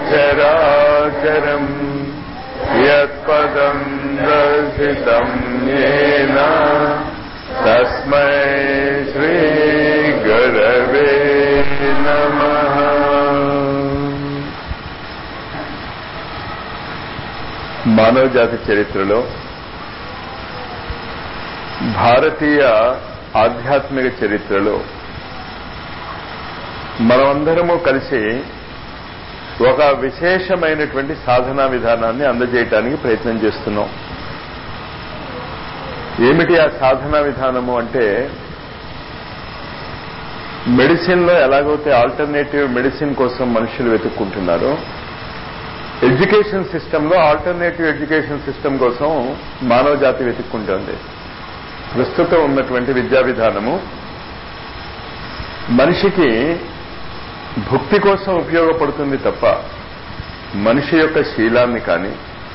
చరాచరం యత్పదం దర్శితం येन తస్మై శ్రీ గురవే నమః మానవ జాతి చరిత్రలో భారతీయ ఆధ్యాత్మిక చరిత్రలో మనమందరము కలిసి ఒక విశేషమైనటువంటి సాధనా విధానాన్ని అందజేయటానికి ప్రయత్నం చేస్తున్నాం ఏమిటి ఆ సాధనా విధానము అంటే మెడిసిన్ లో ఎలాగైతే ఆల్టర్నేటివ్ మెడిసిన్ కోసం మనుషులు వెతుక్కుంటున్నారో ఎడ్యుకేషన్ సిస్టంలో ఆల్టర్నేటివ్ ఎడ్యుకేషన్ సిస్టమ్ కోసం మానవ జాతి వెతుక్కుంటుంది ప్రస్తుతం ఉన్నటువంటి విద్యా విధానము మనిషికి భుక్తి కోసం ఉపయోగపడుతుంది తప్ప మనిషి యొక్క శీలాన్ని కానీ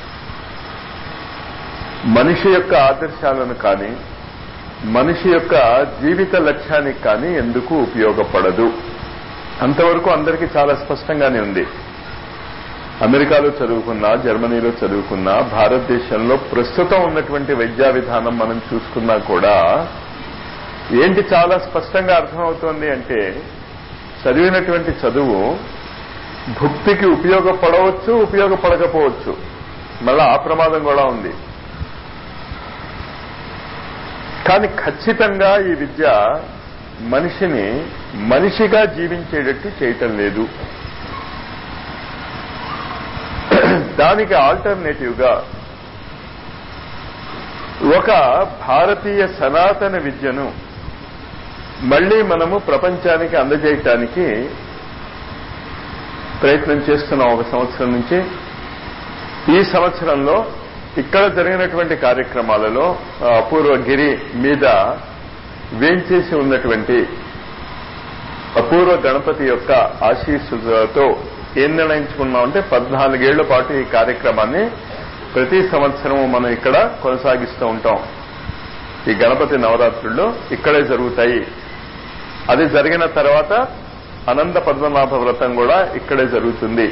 మనిషి యొక్క ఆదర్శాలను కానీ మనిషి యొక్క జీవిత లక్ష్యానికి కానీ ఎందుకు ఉపయోగపడదు అంతవరకు అందరికీ చాలా స్పష్టంగానే ఉంది అమెరికాలో చదువుకున్నా జర్మనీలో చదువుకున్నా భారతదేశంలో ప్రస్తుతం ఉన్నటువంటి విద్యా విధానం మనం చూసుకున్నా కూడా ఏంటి చాలా స్పష్టంగా అర్థమవుతోంది అంటే చదివినటువంటి చదువు భుక్తికి ఉపయోగపడవచ్చు ఉపయోగపడకపోవచ్చు మళ్ళా ఆ ప్రమాదం కూడా ఉంది కానీ ఖచ్చితంగా ఈ విద్య మనిషిని మనిషిగా జీవించేటట్టు చేయటం లేదు దానికి ఆల్టర్నేటివ్ గా ఒక భారతీయ సనాతన విద్యను మళ్లీ మనము ప్రపంచానికి అందజేయటానికి ప్రయత్నం చేస్తున్నాం ఒక సంవత్సరం నుంచి ఈ సంవత్సరంలో ఇక్కడ జరిగినటువంటి కార్యక్రమాలలో అపూర్వ గిరి మీద వేంచేసి ఉన్నటువంటి అపూర్వ గణపతి యొక్క ఆశీస్సులతో ఏం నిర్ణయించుకున్నామంటే పద్నాలుగేళ్ల పాటు ఈ కార్యక్రమాన్ని ప్రతి సంవత్సరం మనం ఇక్కడ కొనసాగిస్తూ ఉంటాం ఈ గణపతి నవరాత్రుల్లో ఇక్కడే జరుగుతాయి అది జరిగిన తర్వాత అనంత పద్మనాభ వ్రతం కూడా ఇక్కడే జరుగుతుంది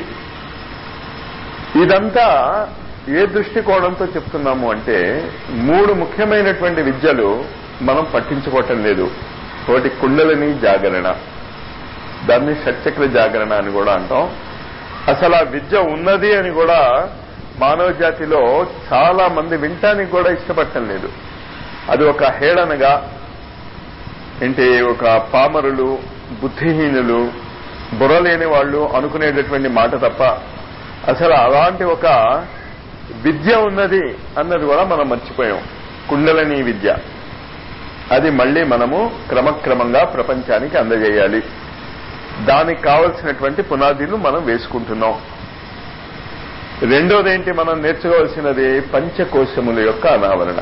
ఇదంతా ఏ దృష్టికోణంతో చెప్తున్నాము అంటే మూడు ముఖ్యమైనటువంటి విద్యలు మనం పట్టించుకోవటం లేదు ఒకటి కుండలిని జాగరణ దాన్ని షట్చక్ర జాగరణ అని కూడా అంటాం అసలు ఆ విద్య ఉన్నది అని కూడా మానవ జాతిలో చాలా మంది వినటానికి కూడా ఇష్టపడటం లేదు అది ఒక హేళనగా ఏంటి ఒక పామరులు బుద్ధిహీనులు బుర్రలేని వాళ్ళు అనుకునేటటువంటి మాట తప్ప అసలు అలాంటి ఒక విద్య ఉన్నది అన్నది కూడా మనం మర్చిపోయాం కుండలని విద్య అది మళ్ళీ మనము క్రమక్రమంగా ప్రపంచానికి అందజేయాలి దానికి కావలసినటువంటి పునాదీలు మనం వేసుకుంటున్నాం రెండోదేంటి మనం నేర్చుకోవాల్సినది పంచకోశముల యొక్క అనావరణ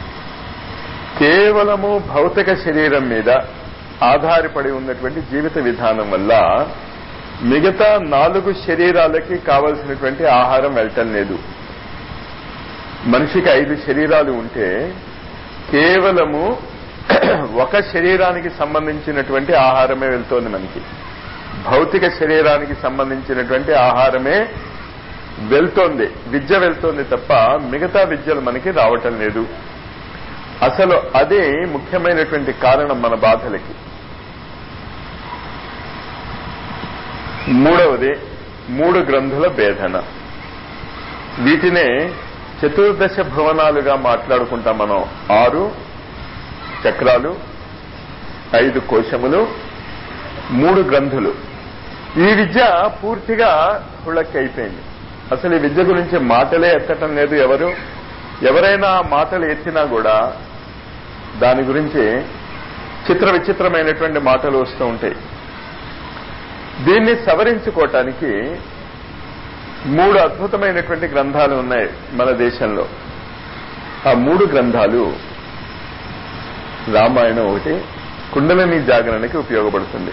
కేవలము భౌతిక శరీరం మీద ఆధారపడి ఉన్నటువంటి జీవిత విధానం వల్ల మిగతా నాలుగు శరీరాలకి కావలసినటువంటి ఆహారం వెళ్ళటం లేదు మనిషికి ఐదు శరీరాలు ఉంటే కేవలము ఒక శరీరానికి సంబంధించినటువంటి ఆహారమే వెళ్తోంది మనకి భౌతిక శరీరానికి సంబంధించినటువంటి ఆహారమే వెళ్తోంది విద్య వెళ్తోంది తప్ప మిగతా విద్యలు మనకి రావటం లేదు అసలు అదే ముఖ్యమైనటువంటి కారణం మన బాధలకి మూడవది మూడు గ్రంథుల భేదన వీటినే చతుర్దశ భువనాలుగా మాట్లాడుకుంటాం మనం ఆరు చక్రాలు ఐదు కోశములు మూడు గ్రంథులు ఈ విద్య పూర్తిగా హుళక్కి అయిపోయింది అసలు ఈ విద్య గురించి మాటలే ఎత్తటం లేదు ఎవరు ఎవరైనా ఆ మాటలు ఎత్తినా కూడా దాని గురించి చిత్ర విచిత్రమైనటువంటి మాటలు వస్తూ ఉంటాయి దీన్ని సవరించుకోవటానికి మూడు అద్భుతమైనటువంటి గ్రంథాలు ఉన్నాయి మన దేశంలో ఆ మూడు గ్రంథాలు రామాయణం ఒకటి కుండలిని జాగరణకి ఉపయోగపడుతుంది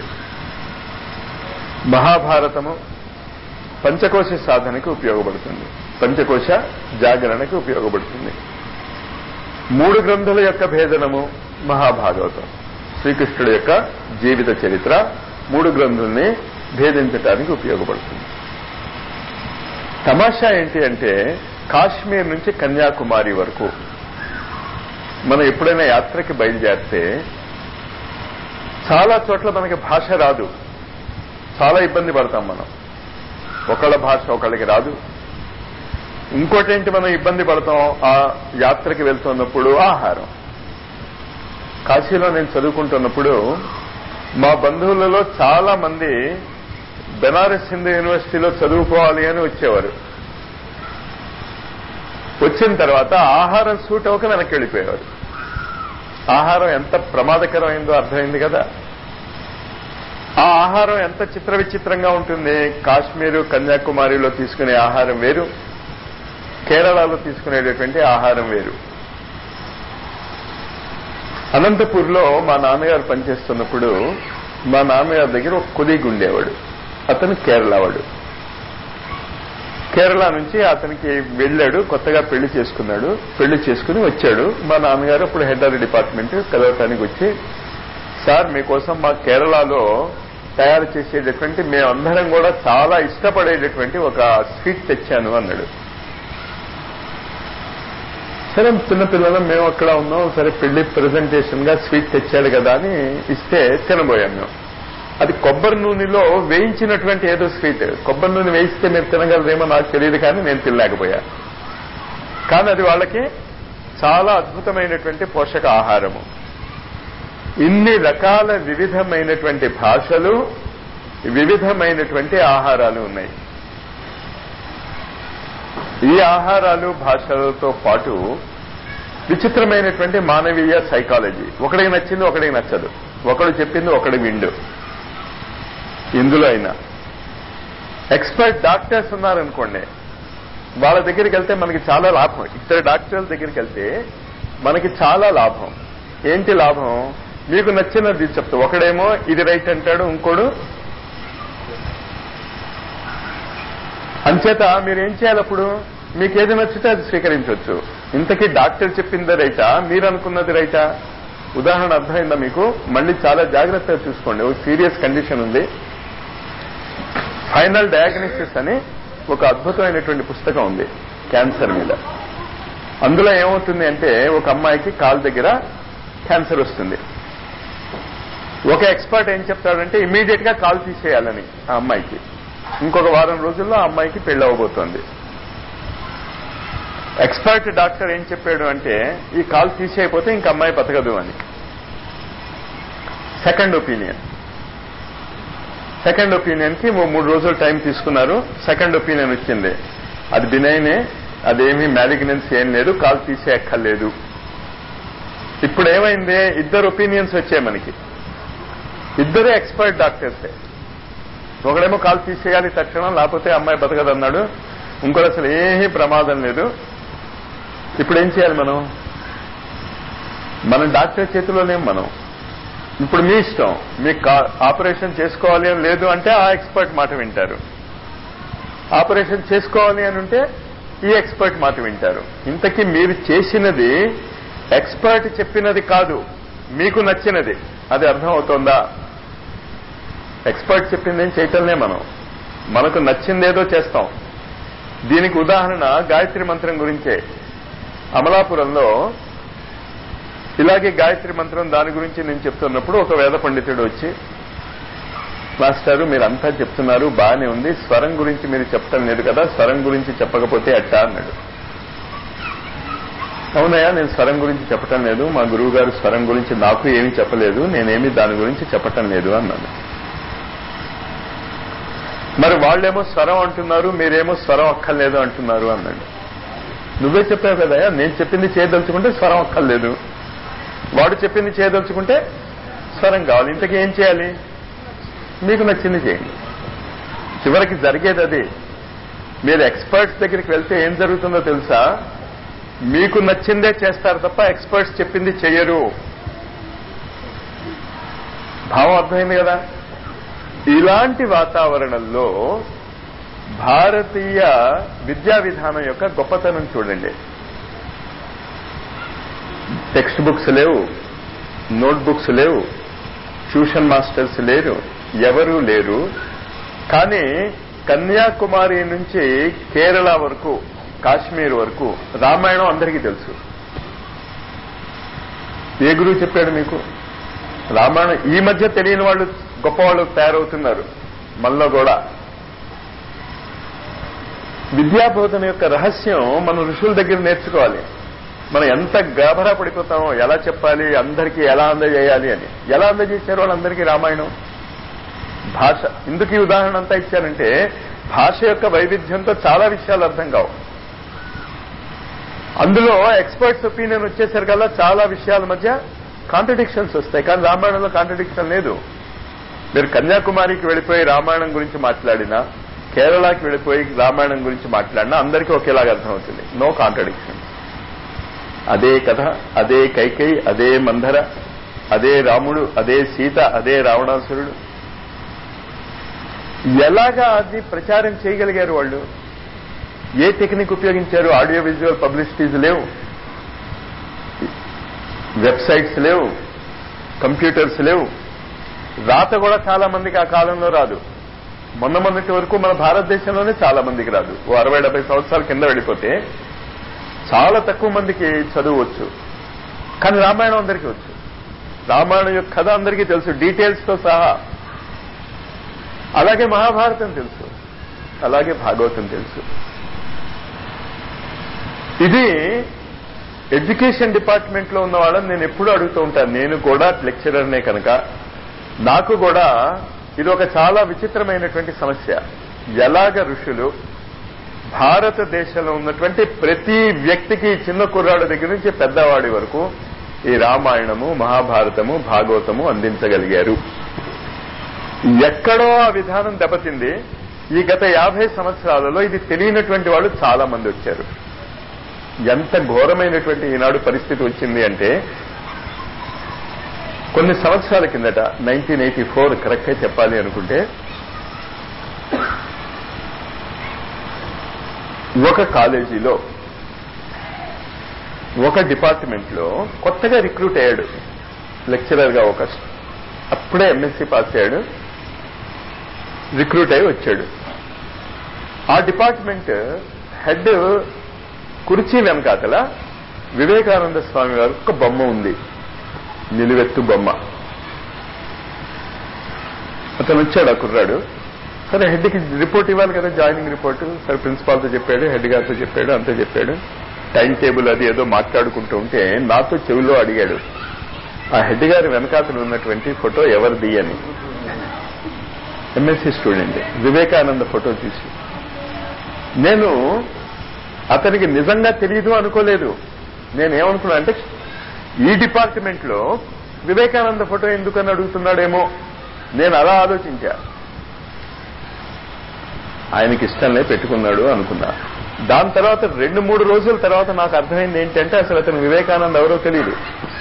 మహాభారతము పంచకోశ సాధనకి ఉపయోగపడుతుంది పంచకోశ జాగరణకి ఉపయోగపడుతుంది మూడు గ్రంథుల యొక్క భేదనము మహాభాగవతం శ్రీకృష్ణుడి యొక్క జీవిత చరిత్ర మూడు గ్రంథుల్ని భేదించటానికి ఉపయోగపడుతుంది తమాషా ఏంటి అంటే కాశ్మీర్ నుంచి కన్యాకుమారి వరకు మనం ఎప్పుడైనా యాత్రకి బయలుదేరితే చాలా చోట్ల మనకి భాష రాదు చాలా ఇబ్బంది పడతాం మనం ఒకళ్ళ భాష ఒకళ్ళకి రాదు ఇంకోటేంటి మనం ఇబ్బంది పడతాం ఆ యాత్రకి వెళ్తున్నప్పుడు ఆహారం కాశీలో నేను చదువుకుంటున్నప్పుడు మా బంధువులలో చాలా మంది బెనారస్ హిందూ యూనివర్సిటీలో చదువుకోవాలి అని వచ్చేవారు వచ్చిన తర్వాత ఆహారం సూట్ అవ్వక వెనక్కి వెళ్ళిపోయేవారు ఆహారం ఎంత ప్రమాదకరమైందో అర్థమైంది కదా ఆ ఆహారం ఎంత చిత్ర విచిత్రంగా ఉంటుంది కాశ్మీరు కన్యాకుమారిలో తీసుకునే ఆహారం వేరు కేరళలో తీసుకునేటటువంటి ఆహారం వేరు అనంతపూర్లో మా నాన్నగారు పనిచేస్తున్నప్పుడు మా నాన్నగారి దగ్గర ఒక కొలీగ్ ఉండేవాడు అతను కేరళ వాడు కేరళ నుంచి అతనికి వెళ్ళాడు కొత్తగా పెళ్లి చేసుకున్నాడు పెళ్లి చేసుకుని వచ్చాడు మా నాన్నగారు అప్పుడు హెడ్ ఆఫ్ డిపార్ట్మెంట్ కలవటానికి వచ్చి సార్ మీకోసం మా కేరళలో తయారు చేసేటటువంటి మేమందరం కూడా చాలా ఇష్టపడేటటువంటి ఒక స్వీట్ తెచ్చాను అన్నాడు సరే చిన్నపిల్లలం మేము అక్కడ ఉన్నాం సరే పెళ్లి ప్రెజెంటేషన్ గా స్వీట్ తెచ్చాడు కదా అని ఇస్తే తినబోయాం మేము అది కొబ్బరి నూనెలో వేయించినటువంటి ఏదో స్వీట్ కొబ్బరి నూనె వేయిస్తే మీరు తినగలరేమో నాకు తెలియదు కానీ నేను తినలేకపోయా కానీ అది వాళ్ళకి చాలా అద్భుతమైనటువంటి పోషక ఆహారము ఇన్ని రకాల వివిధమైనటువంటి భాషలు వివిధమైనటువంటి ఆహారాలు ఉన్నాయి ఈ ఆహారాలు భాషలతో పాటు విచిత్రమైనటువంటి మానవీయ సైకాలజీ ఒకడికి నచ్చింది ఒకడికి నచ్చదు ఒకడు చెప్పింది ఒకడు విండు ఇందులో అయినా ఎక్స్పర్ట్ డాక్టర్స్ ఉన్నారనుకోండి వాళ్ళ దగ్గరికి వెళ్తే మనకి చాలా లాభం ఇద్దరు డాక్టర్ల దగ్గరికి వెళ్తే మనకి చాలా లాభం ఏంటి లాభం మీకు నచ్చినది చెప్తా ఒకడేమో ఇది రైట్ అంటాడు ఇంకోడు అంచేత మీరు ఏం చేయాలి అప్పుడు మీకు ఏది నచ్చితే అది స్వీకరించవచ్చు ఇంతకీ డాక్టర్ చెప్పింది రైటా మీరు అనుకున్నది రైటా ఉదాహరణ అర్థమైందా మీకు మళ్ళీ చాలా జాగ్రత్తగా చూసుకోండి ఒక సీరియస్ కండిషన్ ఉంది ఫైనల్ డయాగ్నోసిస్ అని ఒక అద్భుతమైనటువంటి పుస్తకం ఉంది క్యాన్సర్ మీద అందులో ఏమవుతుంది అంటే ఒక అమ్మాయికి కాలు దగ్గర క్యాన్సర్ వస్తుంది ఒక ఎక్స్పర్ట్ ఏం చెప్తాడంటే ఇమీడియట్ గా కాల్ తీసేయాలని ఆ అమ్మాయికి ఇంకొక వారం రోజుల్లో ఆ అమ్మాయికి పెళ్లి అవ్వబోతోంది ఎక్స్పర్ట్ డాక్టర్ ఏం చెప్పాడు అంటే ఈ కాల్ తీసేయకపోతే ఇంక అమ్మాయి బతకదు అని సెకండ్ ఒపీనియన్ సెకండ్ ఒపీనియన్ కి మూడు రోజులు టైం తీసుకున్నారు సెకండ్ ఒపీనియన్ వచ్చింది అది బినైనే అదేమీ మ్యాలిగ్నెన్స్ ఏం లేదు కాల్ తీసేయక్కర్లేదు ఇప్పుడు ఏమైంది ఇద్దరు ఒపీనియన్స్ వచ్చాయి మనకి ఇద్దరే ఎక్స్పర్ట్ డాక్టర్సే ఒకడేమో కాల్ తీసేయాలి తక్షణం లేకపోతే అమ్మాయి బతకదన్నాడు ఇంకోటి అసలు ఏమీ ప్రమాదం లేదు ఇప్పుడు ఏం చేయాలి మనం మనం డాక్టర్ చేతిలోనే మనం ఇప్పుడు మీ ఇష్టం మీకు ఆపరేషన్ చేసుకోవాలి అని లేదు అంటే ఆ ఎక్స్పర్ట్ మాట వింటారు ఆపరేషన్ చేసుకోవాలి అని ఉంటే ఈ ఎక్స్పర్ట్ మాట వింటారు ఇంతకీ మీరు చేసినది ఎక్స్పర్ట్ చెప్పినది కాదు మీకు నచ్చినది అది అర్థం అవుతోందా ఎక్స్పర్ట్ చెప్పిందేం చేయటంలే మనం మనకు నచ్చిందేదో చేస్తాం దీనికి ఉదాహరణ గాయత్రి మంత్రం గురించే అమలాపురంలో ఇలాగే గాయత్రి మంత్రం దాని గురించి నేను చెప్తున్నప్పుడు ఒక వేద పండితుడు వచ్చి మాస్టారు మీరంతా చెప్తున్నారు బాగానే ఉంది స్వరం గురించి మీరు చెప్పటం లేదు కదా స్వరం గురించి చెప్పకపోతే అట్టా అన్నాడు అవునయ్యా నేను స్వరం గురించి చెప్పటం లేదు మా గురువు గారు స్వరం గురించి నాకు ఏమీ చెప్పలేదు నేనేమి దాని గురించి చెప్పటం లేదు అన్నాను మరి వాళ్ళేమో స్వరం అంటున్నారు మీరేమో స్వరం అక్కర్లేదు అంటున్నారు అన్నాడు నువ్వే చెప్పావు కదా నేను చెప్పింది చేయదలుచుకుంటే స్వరం అక్కర్లేదు వాడు చెప్పింది చేయదలుచుకుంటే స్వరం కావాలి ఇంతకీ ఏం చేయాలి మీకు నచ్చింది చేయండి చివరికి జరిగేది అది మీరు ఎక్స్పర్ట్స్ దగ్గరికి వెళ్తే ఏం జరుగుతుందో తెలుసా మీకు నచ్చిందే చేస్తారు తప్ప ఎక్స్పర్ట్స్ చెప్పింది చెయ్యరు భావం అర్థమైంది కదా ఇలాంటి వాతావరణంలో భారతీయ విద్యా విధానం యొక్క గొప్పతనం చూడండి టెక్స్ట్ బుక్స్ లేవు నోట్ బుక్స్ లేవు ట్యూషన్ మాస్టర్స్ లేరు ఎవరూ లేరు కానీ కన్యాకుమారి నుంచి కేరళ వరకు కాశ్మీర్ వరకు రామాయణం అందరికీ తెలుసు ఏ గురువు చెప్పాడు మీకు రామాయణం ఈ మధ్య తెలియని వాళ్ళు గొప్పవాళ్ళు తయారవుతున్నారు మనలో కూడా విద్యాబోధన యొక్క రహస్యం మనం ఋషుల దగ్గర నేర్చుకోవాలి మనం ఎంత గాభరా పడిపోతామో ఎలా చెప్పాలి అందరికీ ఎలా అందజేయాలి అని ఎలా అందజేశారు వాళ్ళందరికీ రామాయణం భాష ఎందుకు ఈ ఉదాహరణ అంతా ఇచ్చారంటే భాష యొక్క వైవిధ్యంతో చాలా విషయాలు అర్థం కావు అందులో ఎక్స్పర్ట్స్ ఒపీనియన్ వచ్చేసరికల్లా చాలా విషయాల మధ్య కాంట్రడిక్షన్స్ వస్తాయి కానీ రామాయణంలో కాంట్రడిక్షన్ లేదు మీరు కన్యాకుమారికి వెళ్ళిపోయి రామాయణం గురించి మాట్లాడినా కేరళకి వెళ్ళిపోయి రామాయణం గురించి మాట్లాడినా అందరికీ ఒకేలాగా అర్థమవుతుంది నో కాంట్రడిక్షన్ అదే కథ అదే కైకై అదే మంధర అదే రాముడు అదే సీత అదే రావణాసురుడు ఎలాగా అది ప్రచారం చేయగలిగారు వాళ్ళు ఏ టెక్నిక్ ఉపయోగించారు ఆడియో విజువల్ పబ్లిసిటీస్ లేవు వెబ్సైట్స్ లేవు కంప్యూటర్స్ లేవు రాత కూడా చాలా మందికి ఆ కాలంలో రాదు మొన్న మొన్నటి వరకు మన భారతదేశంలోనే చాలా మందికి రాదు ఓ అరవై డెబ్బై సంవత్సరాల కింద వెళ్ళిపోతే చాలా తక్కువ మందికి చదువు వచ్చు కానీ రామాయణం అందరికీ వచ్చు రామాయణం యొక్క కథ అందరికీ తెలుసు డీటెయిల్స్ తో సహా అలాగే మహాభారతం తెలుసు అలాగే భాగవతం తెలుసు ఇది ఎడ్యుకేషన్ డిపార్ట్మెంట్ లో ఉన్న వాళ్ళని నేను ఎప్పుడూ అడుగుతూ ఉంటాను నేను కూడా లెక్చరర్నే కనుక నాకు కూడా ఇది ఒక చాలా విచిత్రమైనటువంటి సమస్య ఎలాగ ఋషులు భారతదేశంలో ఉన్నటువంటి ప్రతి వ్యక్తికి చిన్న కుర్రాడు దగ్గర నుంచి పెద్దవాడి వరకు ఈ రామాయణము మహాభారతము భాగవతము అందించగలిగారు ఎక్కడో ఆ విధానం దెబ్బతింది ఈ గత యాభై సంవత్సరాలలో ఇది తెలియనటువంటి వాళ్ళు చాలా మంది వచ్చారు ఎంత ఘోరమైనటువంటి ఈనాడు పరిస్థితి వచ్చింది అంటే కొన్ని సంవత్సరాల కిందట నైన్టీన్ ఎయిటీ ఫోర్ కరెక్ట్ గా చెప్పాలి అనుకుంటే ఒక కాలేజీలో ఒక డిపార్ట్మెంట్ లో కొత్తగా రిక్రూట్ అయ్యాడు లెక్చరర్ గా ఒక అప్పుడే ఎంఎస్సీ పాస్ అయ్యాడు రిక్రూట్ అయి వచ్చాడు ఆ డిపార్ట్మెంట్ హెడ్ కుర్చీ వెనకాతల వివేకానంద స్వామి వారి ఒక బొమ్మ ఉంది నిలువెత్తు బొమ్మ అతను వచ్చాడు ఆ కుర్రాడు సరే హెడ్కి రిపోర్ట్ ఇవ్వాలి కదా జాయినింగ్ రిపోర్ట్ సరే ప్రిన్సిపాల్తో చెప్పాడు హెడ్ గారితో చెప్పాడు అంతా చెప్పాడు టైం టేబుల్ అది ఏదో మాట్లాడుకుంటూ ఉంటే నాతో చెవిలో అడిగాడు ఆ హెడ్ గారి వెనకాతలు ఉన్నటువంటి ఫోటో ఎవరిది అని ఎంఎస్సీ స్టూడెంట్ వివేకానంద ఫోటో తీసి నేను అతనికి నిజంగా తెలియదు అనుకోలేదు నేనేమనుకున్నా అంటే ఈ డిపార్ట్మెంట్ లో వివేకానంద ఫోటో ఎందుకని అడుగుతున్నాడేమో నేను అలా ఆలోచించా ఆయనకి ఇష్టంలే పెట్టుకున్నాడు అనుకున్నా దాని తర్వాత రెండు మూడు రోజుల తర్వాత నాకు అర్థమైంది ఏంటంటే అసలు అతను వివేకానంద ఎవరో తెలియదు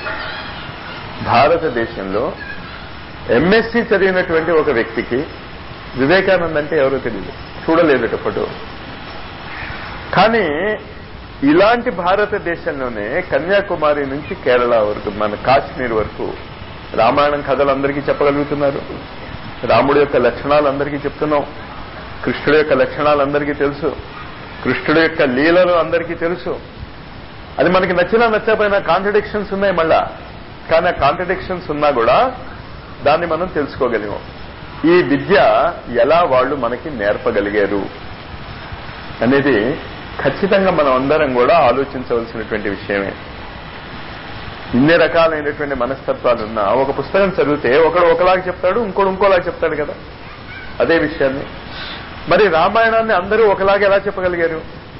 భారతదేశంలో ఎంఎస్సి చదివినటువంటి ఒక వ్యక్తికి వివేకానంద్ అంటే ఎవరో తెలియదు చూడలేదట ఫోటో కానీ ఇలాంటి భారతదేశంలోనే కన్యాకుమారి నుంచి కేరళ వరకు మన కాశ్మీర్ వరకు రామాయణం కథలు అందరికీ చెప్పగలుగుతున్నారు రాముడి యొక్క లక్షణాలు అందరికీ చెప్తున్నాం కృష్ణుడి యొక్క లక్షణాలు అందరికీ తెలుసు కృష్ణుడి యొక్క లీలలు అందరికీ తెలుసు అది మనకి నచ్చినా నచ్చకపోయినా కాంట్రడిక్షన్స్ ఉన్నాయి మళ్ళా కానీ ఆ కాంట్రడిక్షన్స్ ఉన్నా కూడా దాన్ని మనం తెలుసుకోగలిగాం ఈ విద్య ఎలా వాళ్ళు మనకి నేర్పగలిగారు అనేది ఖచ్చితంగా మనం అందరం కూడా ఆలోచించవలసినటువంటి విషయమే ఇన్ని రకాలైనటువంటి మనస్తత్వాలు ఉన్నా ఒక పుస్తకం చదివితే ఒకడు ఒకలాగా చెప్తాడు ఇంకోడు ఇంకోలాగా చెప్తాడు కదా అదే విషయాన్ని మరి రామాయణాన్ని అందరూ ఒకలాగా ఎలా చెప్పగలిగారు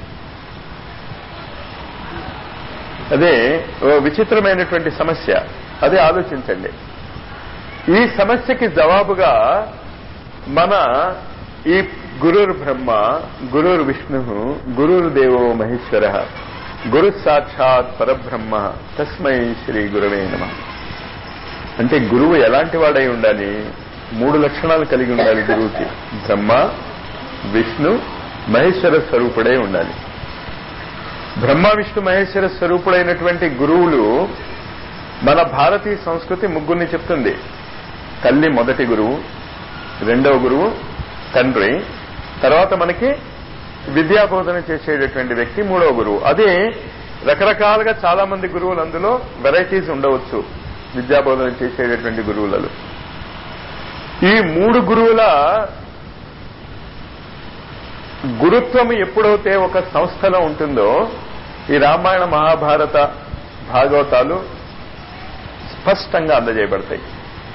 అదే ఓ విచిత్రమైనటువంటి సమస్య అదే ఆలోచించండి ఈ సమస్యకి జవాబుగా మన ఈ గురుర్ బ్రహ్మ గురుర్ విష్ణు గురుర్ దేవో మహేశ్వర గురు సాక్షాత్ పరబ్రహ్మ తస్మై శ్రీ గురవే నమ అంటే గురువు ఎలాంటి వాడై ఉండాలి మూడు లక్షణాలు కలిగి ఉండాలి గురువుకి బ్రహ్మ విష్ణు మహేశ్వర స్వరూపుడై ఉండాలి బ్రహ్మ విష్ణు మహేశ్వర స్వరూపుడైనటువంటి గురువులు మన భారతీయ సంస్కృతి ముగ్గురిని చెప్తుంది తల్లి మొదటి గురువు రెండవ గురువు తండ్రి తర్వాత మనకి విద్యాబోధన చేసేటటువంటి వ్యక్తి మూడవ గురువు అదే రకరకాలుగా చాలా మంది గురువులు అందులో వెరైటీస్ ఉండవచ్చు విద్యాబోధన చేసేటటువంటి గురువులలో ఈ మూడు గురువుల గురుత్వం ఎప్పుడైతే ఒక సంస్థలో ఉంటుందో ఈ రామాయణ మహాభారత భాగవతాలు స్పష్టంగా అందజేయబడతాయి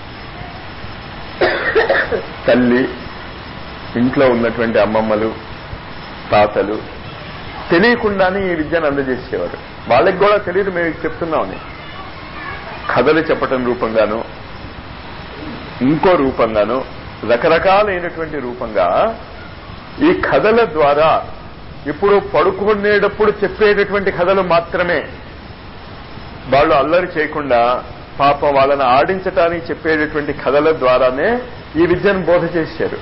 తల్లి ఇంట్లో ఉన్నటువంటి అమ్మమ్మలు తాతలు తెలియకుండానే ఈ విద్యను అందజేసేవారు వాళ్ళకి కూడా తెలియదు మేము చెప్తున్నామని కథలు చెప్పటం రూపంగాను ఇంకో రూపంగాను రకరకాలైనటువంటి రూపంగా ఈ కథల ద్వారా ఇప్పుడు పడుకునేటప్పుడు చెప్పేటటువంటి కథలు మాత్రమే వాళ్ళు అల్లరి చేయకుండా పాపం వాళ్ళని ఆడించటానికి చెప్పేటటువంటి కథల ద్వారానే ఈ విద్యను బోధ చేశారు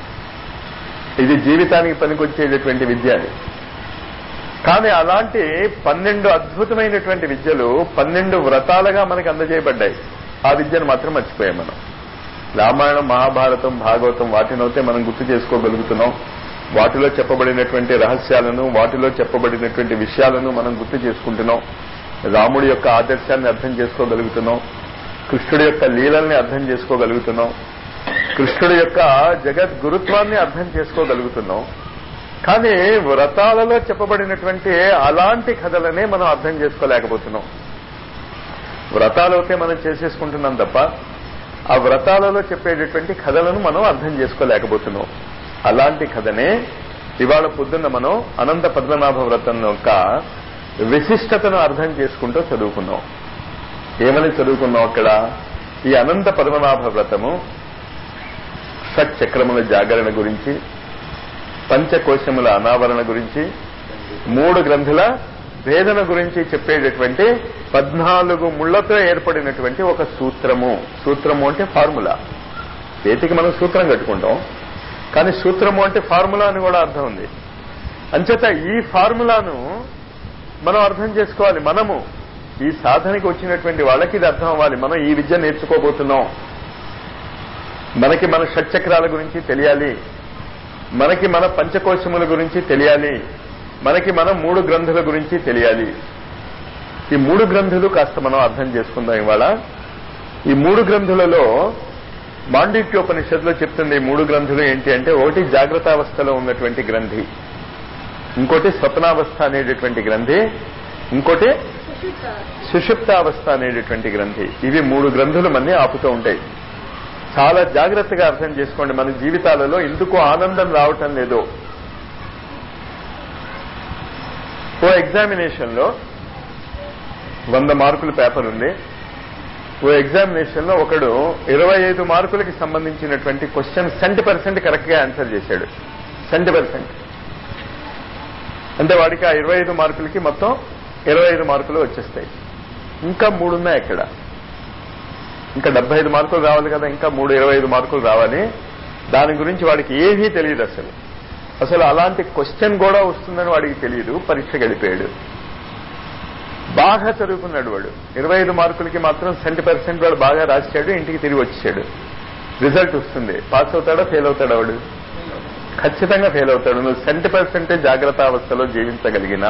ఇది జీవితానికి పనికొచ్చేటటువంటి విద్య అది కానీ అలాంటి పన్నెండు అద్భుతమైనటువంటి విద్యలు పన్నెండు వ్రతాలుగా మనకి అందజేయబడ్డాయి ఆ విద్యను మాత్రం మర్చిపోయాం మనం రామాయణం మహాభారతం భాగవతం వాటినైతే మనం గుర్తు చేసుకోగలుగుతున్నాం వాటిలో చెప్పబడినటువంటి రహస్యాలను వాటిలో చెప్పబడినటువంటి విషయాలను మనం గుర్తు చేసుకుంటున్నాం రాముడి యొక్క ఆదర్శాన్ని అర్థం చేసుకోగలుగుతున్నాం కృష్ణుడి యొక్క లీలల్ని అర్థం చేసుకోగలుగుతున్నాం కృష్ణుడి యొక్క జగద్గురుత్వాన్ని అర్థం చేసుకోగలుగుతున్నాం కానీ వ్రతాలలో చెప్పబడినటువంటి అలాంటి కథలనే మనం అర్థం చేసుకోలేకపోతున్నాం వ్రతాలు అయితే మనం చేసేసుకుంటున్నాం తప్ప ఆ వ్రతాలలో చెప్పేటటువంటి కథలను మనం అర్థం చేసుకోలేకపోతున్నాం అలాంటి కథనే ఇవాళ పొద్దున్న మనం అనంత పద్మనాభ వ్రతం యొక్క విశిష్టతను అర్థం చేసుకుంటూ చదువుకున్నాం ఏమని చదువుకున్నాం అక్కడ ఈ అనంత పద్మనాభ వ్రతము షట్చక్రముల జాగరణ గురించి పంచకోశముల అనావరణ గురించి మూడు గ్రంథుల భేదన గురించి చెప్పేటటువంటి పద్నాలుగు ముళ్లతో ఏర్పడినటువంటి ఒక సూత్రము సూత్రము అంటే ఫార్ములా చేతికి మనం సూత్రం కట్టుకుంటాం కానీ సూత్రము అంటే ఫార్ములా అని కూడా అర్థం ఉంది అంచేత ఈ ఫార్ములాను మనం అర్థం చేసుకోవాలి మనము ఈ సాధనకి వచ్చినటువంటి వాళ్ళకి ఇది అర్థం అవ్వాలి మనం ఈ విద్య నేర్చుకోబోతున్నాం మనకి మన షట్చక్రాల గురించి తెలియాలి మనకి మన పంచకోశముల గురించి తెలియాలి మనకి మన మూడు గ్రంథుల గురించి తెలియాలి ఈ మూడు గ్రంథులు కాస్త మనం అర్థం చేసుకుందాం ఇవాళ ఈ మూడు గ్రంథులలో మాండిక్యోపనిషత్తులో చెప్తుంది ఈ మూడు గ్రంథులు ఏంటి అంటే ఒకటి జాగ్రత్తావస్థలో ఉన్నటువంటి గ్రంథి ఇంకోటి స్వప్నావస్థ అనేటటువంటి గ్రంథి ఇంకోటి సుషుప్తావస్థ అనేటటువంటి గ్రంథి ఇవి మూడు గ్రంథులు మన్ని ఆపుతూ ఉంటాయి చాలా జాగ్రత్తగా అర్థం చేసుకోండి మన జీవితాలలో ఎందుకు ఆనందం రావటం లేదో ఓ ఎగ్జామినేషన్ లో వంద మార్కుల పేపర్ ఉంది ఓ ఎగ్జామినేషన్ లో ఒకడు ఇరవై ఐదు మార్కులకి సంబంధించినటువంటి క్వశ్చన్ సెంట్ పర్సెంట్ కరెక్ట్ గా ఆన్సర్ చేశాడు సెంట్ పర్సెంట్ అంటే వాడికి ఆ ఇరవై ఐదు మార్కులకి మొత్తం ఇరవై ఐదు మార్కులు వచ్చేస్తాయి ఇంకా మూడు ఉన్నాయి అక్కడ ఇంకా డెబ్బై ఐదు మార్కులు రావాలి కదా ఇంకా మూడు ఇరవై ఐదు మార్కులు రావాలి దాని గురించి వాడికి ఏమీ తెలియదు అసలు అసలు అలాంటి క్వశ్చన్ కూడా వస్తుందని వాడికి తెలియదు పరీక్ష గడిపాడు బాగా చదువుకున్నాడు వాడు ఇరవై ఐదు మార్కులకి మాత్రం సెంట్ పర్సెంట్ వాడు బాగా రాశాడు ఇంటికి తిరిగి వచ్చాడు రిజల్ట్ వస్తుంది పాస్ అవుతాడా ఫెయిల్ అవుతాడా వాడు ఖచ్చితంగా ఫెయిల్ అవుతాడు నువ్వు సెంట్ పర్సెంటే జాగ్రత్త అవస్థలో జీవించగలిగినా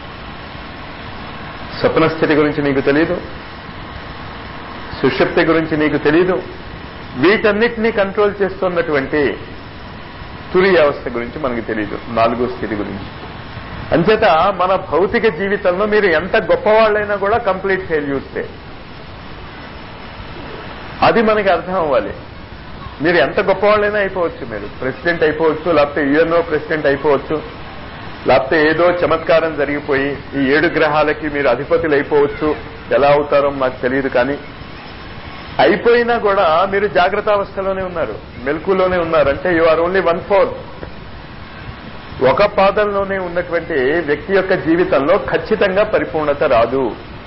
స్వప్న స్థితి గురించి నీకు తెలియదు సుషుప్తి గురించి నీకు తెలీదు వీటన్నిటినీ కంట్రోల్ చేస్తున్నటువంటి తురి అవస్థ గురించి మనకు తెలియదు నాలుగో స్థితి గురించి అంచేత మన భౌతిక జీవితంలో మీరు ఎంత గొప్పవాళ్ళైనా కూడా కంప్లీట్ ఫెయిల్యూర్సే అది మనకి అర్థం అవ్వాలి మీరు ఎంత గొప్పవాళ్ళైనా అయిపోవచ్చు మీరు ప్రెసిడెంట్ అయిపోవచ్చు లేకపోతే యుఎన్ఓ ప్రెసిడెంట్ అయిపోవచ్చు లేకపోతే ఏదో చమత్కారం జరిగిపోయి ఈ ఏడు గ్రహాలకి మీరు అధిపతులు అయిపోవచ్చు ఎలా అవుతారో మాకు తెలియదు కానీ అయిపోయినా కూడా మీరు జాగ్రత్త అవస్థలోనే ఉన్నారు మెలకులోనే ఉన్నారు అంటే you are only one fourth ఒక పాదంలోనే ఉన్నటువంటి వ్యక్తి యొక్క జీవితంలో ఖచ్చితంగా పరిపూర్ణత రాదు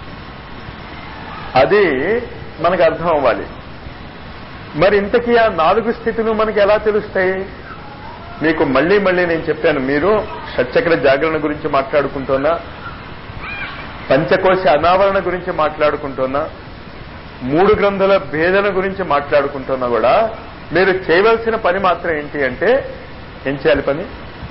అది మనకు అర్థం అవ్వాలి మరి ఇంతకీ ఆ నాలుగు స్థితులు మనకి ఎలా తెలుస్తాయి మీకు మళ్లీ మళ్లీ నేను చెప్పాను మీరు షట్చక్ర జాగరణ గురించి మాట్లాడుకుంటున్నా పంచకోశ అనావరణ గురించి మాట్లాడుకుంటున్నా మూడు గ్రంథుల భేదన గురించి మాట్లాడుకుంటున్నా కూడా మీరు చేయవలసిన పని మాత్రం ఏంటి అంటే ఏం చేయాలి పని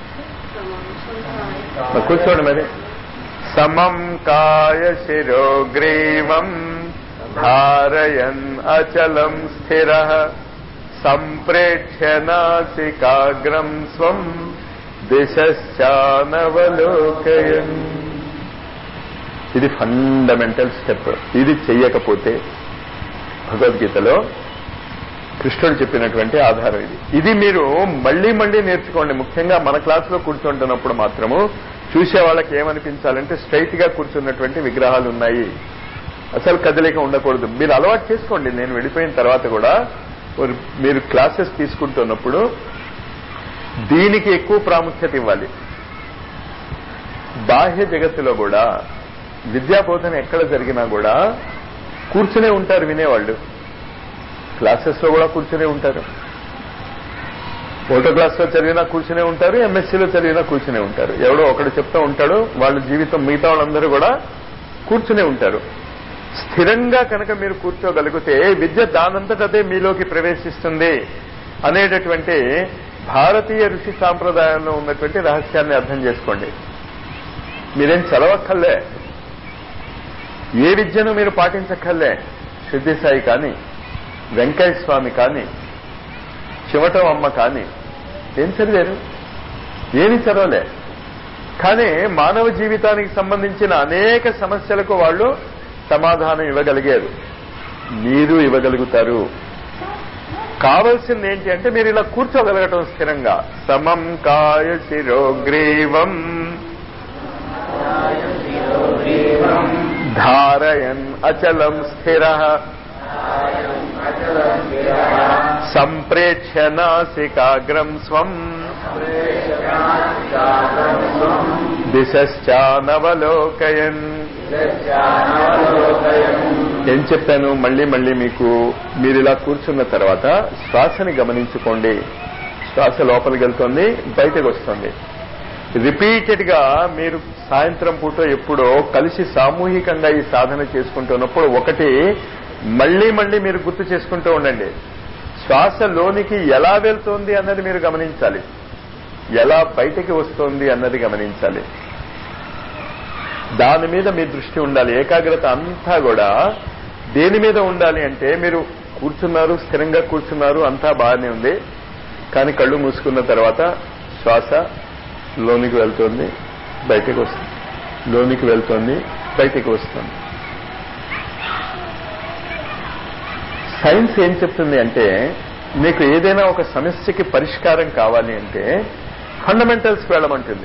మరి కూర్చోండి మరి సమం కాయ శిరోగ్రీవం ధారయన్ అచలం స్థిర సంప్రేక్ష్య నాసికాగ్రం స్వం దిశానవలోకయన్ ఇది ఫండమెంటల్ స్టెప్ ఇది చెయ్యకపోతే భగవద్గీతలో కృష్ణుడు చెప్పినటువంటి ఆధారం ఇది ఇది మీరు మళ్లీ మళ్లీ నేర్చుకోండి ముఖ్యంగా మన క్లాసులో కూర్చుంటున్నప్పుడు మాత్రము చూసే వాళ్ళకి ఏమనిపించాలంటే స్ట్రైట్ గా కూర్చున్నటువంటి విగ్రహాలు ఉన్నాయి అసలు కదలిక ఉండకూడదు మీరు అలవాటు చేసుకోండి నేను వెళ్ళిపోయిన తర్వాత కూడా ஒரு- మీరు క్లాసెస్ తీసుకుంటున్నప్పుడు దీనికి ఎక్కువ ప్రాముఖ్యత ఇవ్వాలి బాహ్య జగత్తులో కూడా విద్యాబోధన ఎక్కడ జరిగినా కూడా కూర్చునే ఉంటారు వినేవాళ్ళు క్లాసెస్ లో కూడా కూర్చునే ఉంటారు ఫోటో క్లాస్ లో చదివినా కూర్చునే ఉంటారు ఎంఎస్సీలో చదివినా కూర్చునే ఉంటారు ఎవడో ఒకడు చెప్తూ ఉంటాడు వాళ్ళ జీవితం మిగతా వాళ్ళందరూ కూడా కూర్చునే ఉంటారు స్థిరంగా కనుక మీరు కూర్చోగలిగితే విద్య దానంతటదే మీలోకి ప్రవేశిస్తుంది అనేటటువంటి భారతీయ ఋషి సాంప్రదాయంలో ఉన్నటువంటి రహస్యాన్ని అర్థం చేసుకోండి మీరేం చదవక్కర్లే ఏ విద్యను మీరు పాటించక్కర్లే సిద్ధిసాయి కానీ వెంకయ్య స్వామి కానీ చివటం అమ్మ కానీ ఏం చదివారు ఏమి చదవలే కానీ మానవ జీవితానికి సంబంధించిన అనేక సమస్యలకు వాళ్ళు సమాధానం ఇవ్వగలిగారు మీరు ఇవ్వగలుగుతారు కావలసింది ఏంటి అంటే మీరు ఇలా కూర్చోగలగటం స్థిరంగా సమం కాయ శిరోగ్రీవం ధారయన్ అచలం స్థిర సంప్రేక్ష్య నాసికాగ్రం స్వం దిశానవలోకయన్ ఏం చెప్పాను మళ్ళీ మళ్ళీ మీకు మీరు ఇలా కూర్చున్న తర్వాత శ్వాసని గమనించుకోండి శ్వాస లోపలికి వెళ్తుంది బయటకు వస్తుంది రిపీటెడ్ గా మీరు సాయంత్రం పూట ఎప్పుడో కలిసి సామూహికంగా ఈ సాధన చేసుకుంటున్నప్పుడు ఒకటి మళ్ళీ మళ్ళీ మీరు గుర్తు చేసుకుంటూ ఉండండి శ్వాస లోనికి ఎలా వెళ్తోంది అన్నది మీరు గమనించాలి ఎలా బయటికి వస్తోంది అన్నది గమనించాలి దాని మీద మీ దృష్టి ఉండాలి ఏకాగ్రత అంతా కూడా దేని మీద ఉండాలి అంటే మీరు కూర్చున్నారు స్థిరంగా కూర్చున్నారు అంతా బాగానే ఉంది కానీ కళ్ళు మూసుకున్న తర్వాత శ్వాస లోనికి వెళ్తుంది బయటికి వస్తుంది లోనికి వెళ్తుంది బయటికి వస్తుంది సైన్స్ ఏం చెప్తుంది అంటే మీకు ఏదైనా ఒక సమస్యకి పరిష్కారం కావాలి అంటే ఫండమెంటల్స్ వెళ్ళమంటుంది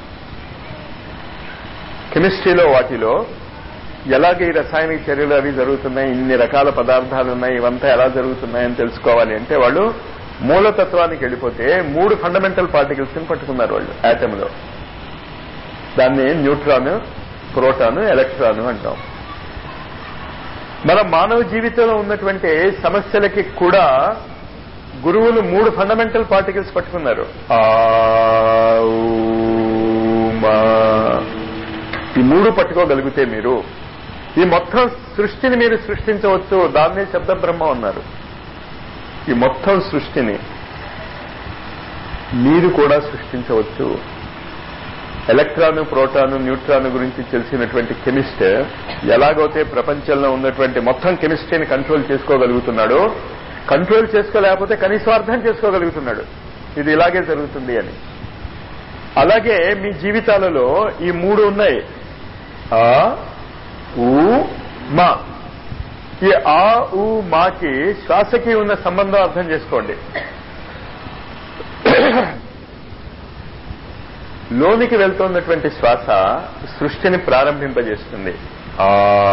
కెమిస్ట్రీలో వాటిలో ఎలాగ ఈ రసాయనిక చర్యలు అవి జరుగుతున్నాయి ఇన్ని రకాల పదార్థాలు ఉన్నాయి ఇవంతా ఎలా జరుగుతున్నాయని తెలుసుకోవాలి అంటే వాళ్ళు మూలతత్వానికి వెళ్ళిపోతే మూడు ఫండమెంటల్ పార్టికల్స్ ని పట్టుకున్నారు వాళ్ళు ఆటమ్ లో దాన్ని న్యూట్రాన్ ప్రోటాన్ ఎలక్ట్రాన్ అంటాం మన మానవ జీవితంలో ఉన్నటువంటి సమస్యలకి కూడా గురువులు మూడు ఫండమెంటల్ పార్టికల్స్ పట్టుకున్నారు ఆ, ఊ, మా. ఈ మూడు పట్టుకోగలిగితే మీరు ఈ మొత్తం సృష్టిని మీరు సృష్టించవచ్చు దాన్నే శబ్ద బ్రహ్మ ఉన్నారు ఈ మొత్తం సృష్టిని మీరు కూడా సృష్టించవచ్చు ఎలక్ట్రాన్ ప్రోటాన్ న్యూట్రాన్ గురించి తెలిసినటువంటి కెమిస్ట్ ఎలాగైతే ప్రపంచంలో ఉన్నటువంటి మొత్తం కెమిస్ట్రీని కంట్రోల్ చేసుకోగలుగుతున్నాడో కంట్రోల్ చేసుకోలేకపోతే కనీసం అర్థం చేసుకోగలుగుతున్నాడు ఇది ఇలాగే జరుగుతుంది అని అలాగే మీ జీవితాలలో ఈ మూడు ఉన్నాయి ఆ ఊ మా ఈ ఆ ఊ మాకి శ్వాసకి ఉన్న సంబంధం అర్థం చేసుకోండి లోనికి వెళ్తున్నటువంటి శ్వాస సృష్టిని ప్రారంభింపజేస్తుంది ఆ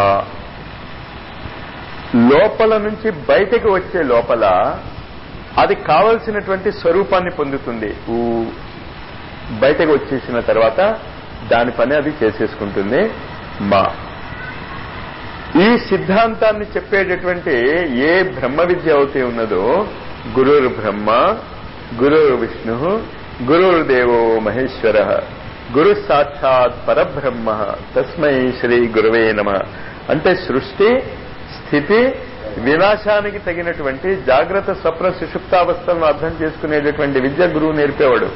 లోపల నుంచి బయటకు వచ్చే లోపల అది కావలసినటువంటి స్వరూపాన్ని పొందుతుంది ఊ బయటకు వచ్చేసిన తర్వాత దాని పని అది చేసేసుకుంటుంది మా ఈ సిద్ధాంతాన్ని చెప్పేటటువంటి ఏ బ్రహ్మ విద్య అయితే ఉన్నదో గురుర్ బ్రహ్మ గురుర్ విష్ణు గురుర్దేవో మహేశ్వర గురు సాక్షాత్ పరబ్రహ్మ తస్మై శ్రీ గురువే నమ అంటే సృష్టి స్థితి వినాశానికి తగినటువంటి జాగ్రత్త స్వప్న సుషుప్తావస్థలను అర్థం చేసుకునేటటువంటి విద్య గురువు నేర్పేవాడు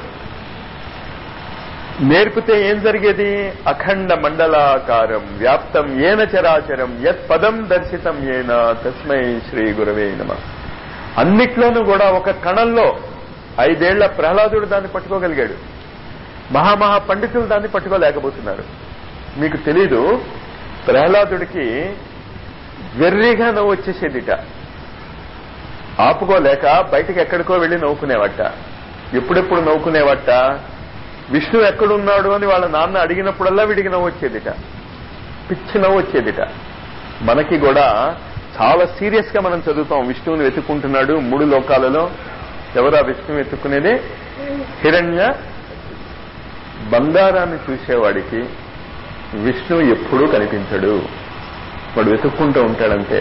నేర్పితే ఏం జరిగేది అఖండ మండలాకారం వ్యాప్తం ఏన చరాచరం యత్ పదం దర్శితం ఏన తస్మై శ్రీ గురవే నమ అన్నిట్లోనూ కూడా ఒక కణంలో ఐదేళ్ల ప్రహ్లాదుడు దాన్ని పట్టుకోగలిగాడు మహామహా పండితులు దాన్ని పట్టుకోలేకపోతున్నారు మీకు తెలీదు ప్రహ్లాదుడికి వెర్రిగా నవ్వు వచ్చేసేదిట ఆపుకోలేక బయటికి ఎక్కడికో వెళ్లి నవ్వుకునేవట ఎప్పుడెప్పుడు నవ్వుకునేవట విష్ణు ఎక్కడున్నాడు అని వాళ్ళ నాన్న అడిగినప్పుడల్లా వీడికి నవ్వు వచ్చేదిట పిచ్చి నవ్వు వచ్చేదిట మనకి కూడా చాలా సీరియస్ గా మనం చదువుతాం విష్ణువుని వెతుక్కుంటున్నాడు మూడు లోకాలలో ఎవరు ఆ విష్ణువు వెతుక్కునేది హిరణ్య బంగారాన్ని చూసేవాడికి విష్ణువు ఎప్పుడూ కనిపించడు వాడు వెతుక్కుంటూ ఉంటాడంతే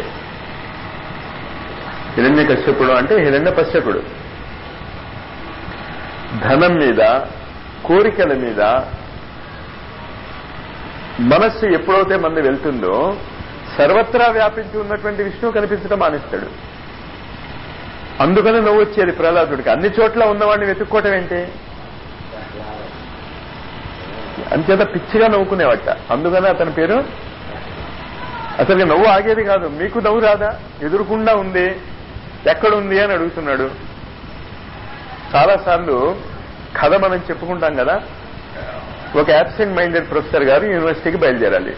హిరణ్య కశ్యపుడు అంటే హిరణ్య పశ్యపుడు ధనం మీద కోరికల మీద మనస్సు ఎప్పుడైతే మంది వెళ్తుందో సర్వత్రా వ్యాపించి ఉన్నటువంటి విష్ణువు కనిపించడం మానేస్తాడు అందుకని నువ్వు వచ్చేది ప్రహ్లాదుడికి అన్ని చోట్ల ఉన్నవాడిని వెతుక్కోవటం ఏంటి అంచేత పిచ్చిగా నవ్వుకునేవట అందుకని అతని పేరు అసలు నవ్వు ఆగేది కాదు మీకు నవ్వు రాదా ఎదురుకుండా ఉంది ఎక్కడుంది అని అడుగుతున్నాడు చాలాసార్లు కథ మనం చెప్పుకుంటాం కదా ఒక యాబ్సెంట్ మైండెడ్ ప్రొఫెసర్ గారు యూనివర్సిటీకి బయలుదేరాలి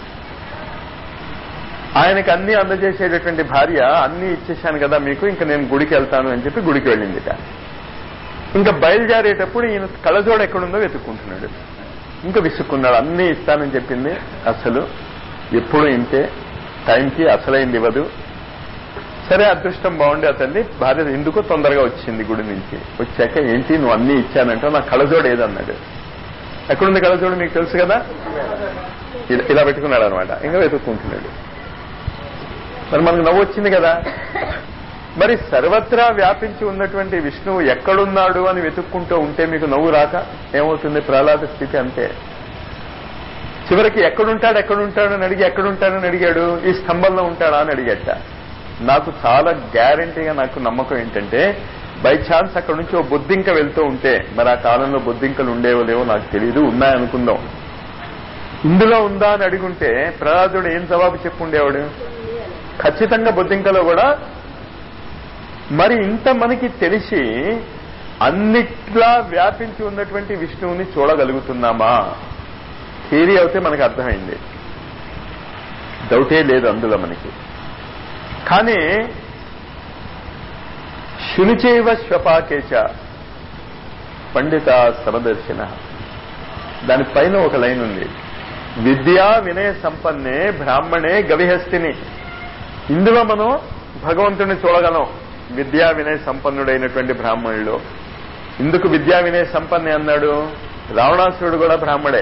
ఆయనకి అన్ని అందజేసేటటువంటి భార్య అన్ని ఇచ్చేశాను కదా మీకు ఇంకా నేను గుడికి వెళ్తాను అని చెప్పి గుడికి వెళ్ళిందిట ఇంకా బయలుదేరేటప్పుడు ఈయన కళ్ళజోడ ఎక్కడుందో వెతుక్కుంటున్నాడు ఇంకా విసుక్కున్నాడు అన్ని ఇస్తానని చెప్పింది అసలు ఎప్పుడు ఇంతే టైంకి అసలైంది ఇవ్వదు సరే అదృష్టం బాగుండి అతన్ని భార్య ఎందుకో తొందరగా వచ్చింది గుడి నుంచి వచ్చాక ఏంటి నువ్వు అన్ని ఇచ్చానంటే నా కళ్ళజోడు ఏదన్నాడు ఎక్కడుంది కళ్ళజోడు మీకు తెలుసు కదా ఇలా- ఇలా పెట్టుకున్నాడు అనమాట ఇంకా వెతుక్కుంటున్నాడు మరి మనకు నవ్వు వచ్చింది కదా మరి సర్వత్రా వ్యాపించి ఉన్నటువంటి విష్ణువు ఎక్కడున్నాడు అని వెతుక్కుంటూ ఉంటే మీకు నవ్వు రాక ఏమవుతుంది ప్రహ్లాద స్థితి అంతే చివరికి ఎక్కడుంటాడు ఎక్కడుంటాడు అని అడిగి ఎక్కడుంటాడని అడిగాడు ఈ స్తంభంలో ఉంటాడా అని అడిగట నాకు చాలా గ్యారంటీగా నాకు నమ్మకం ఏంటంటే బై ఛాన్స్ అక్కడ నుంచి ఓ బొద్దింక వెళ్తూ ఉంటే మరి ఆ కాలంలో బొద్దింకలు ఉండేవో లేవో నాకు తెలియదు ఉన్నాయనుకుందాం ఇందులో ఉందా అని అడిగుంటే ప్రహ్లాదుడు ఏం జవాబు చెప్పుండేవాడు ఖచ్చితంగా బొద్దింకలో కూడా మరి ఇంత మనకి తెలిసి అన్నిట్లా వ్యాపించి ఉన్నటువంటి విష్ణువుని చూడగలుగుతున్నామా థియరీ అయితే మనకు అర్థమైంది డౌటే లేదు అందులో మనకి కానీ శునిచేవ శ్వపాకేచ పండిత సమదర్శన దానిపైన ఒక లైన్ ఉంది విద్యా వినయ సంపన్నే బ్రాహ్మణే గవిహస్తిని ఇందులో మనం భగవంతుడిని చూడగలం విద్యా వినయ సంపన్నుడైనటువంటి బ్రాహ్మణుడు ఇందుకు విద్యా వినయ సంపన్నే అన్నాడు రావణాసురుడు కూడా బ్రాహ్మడే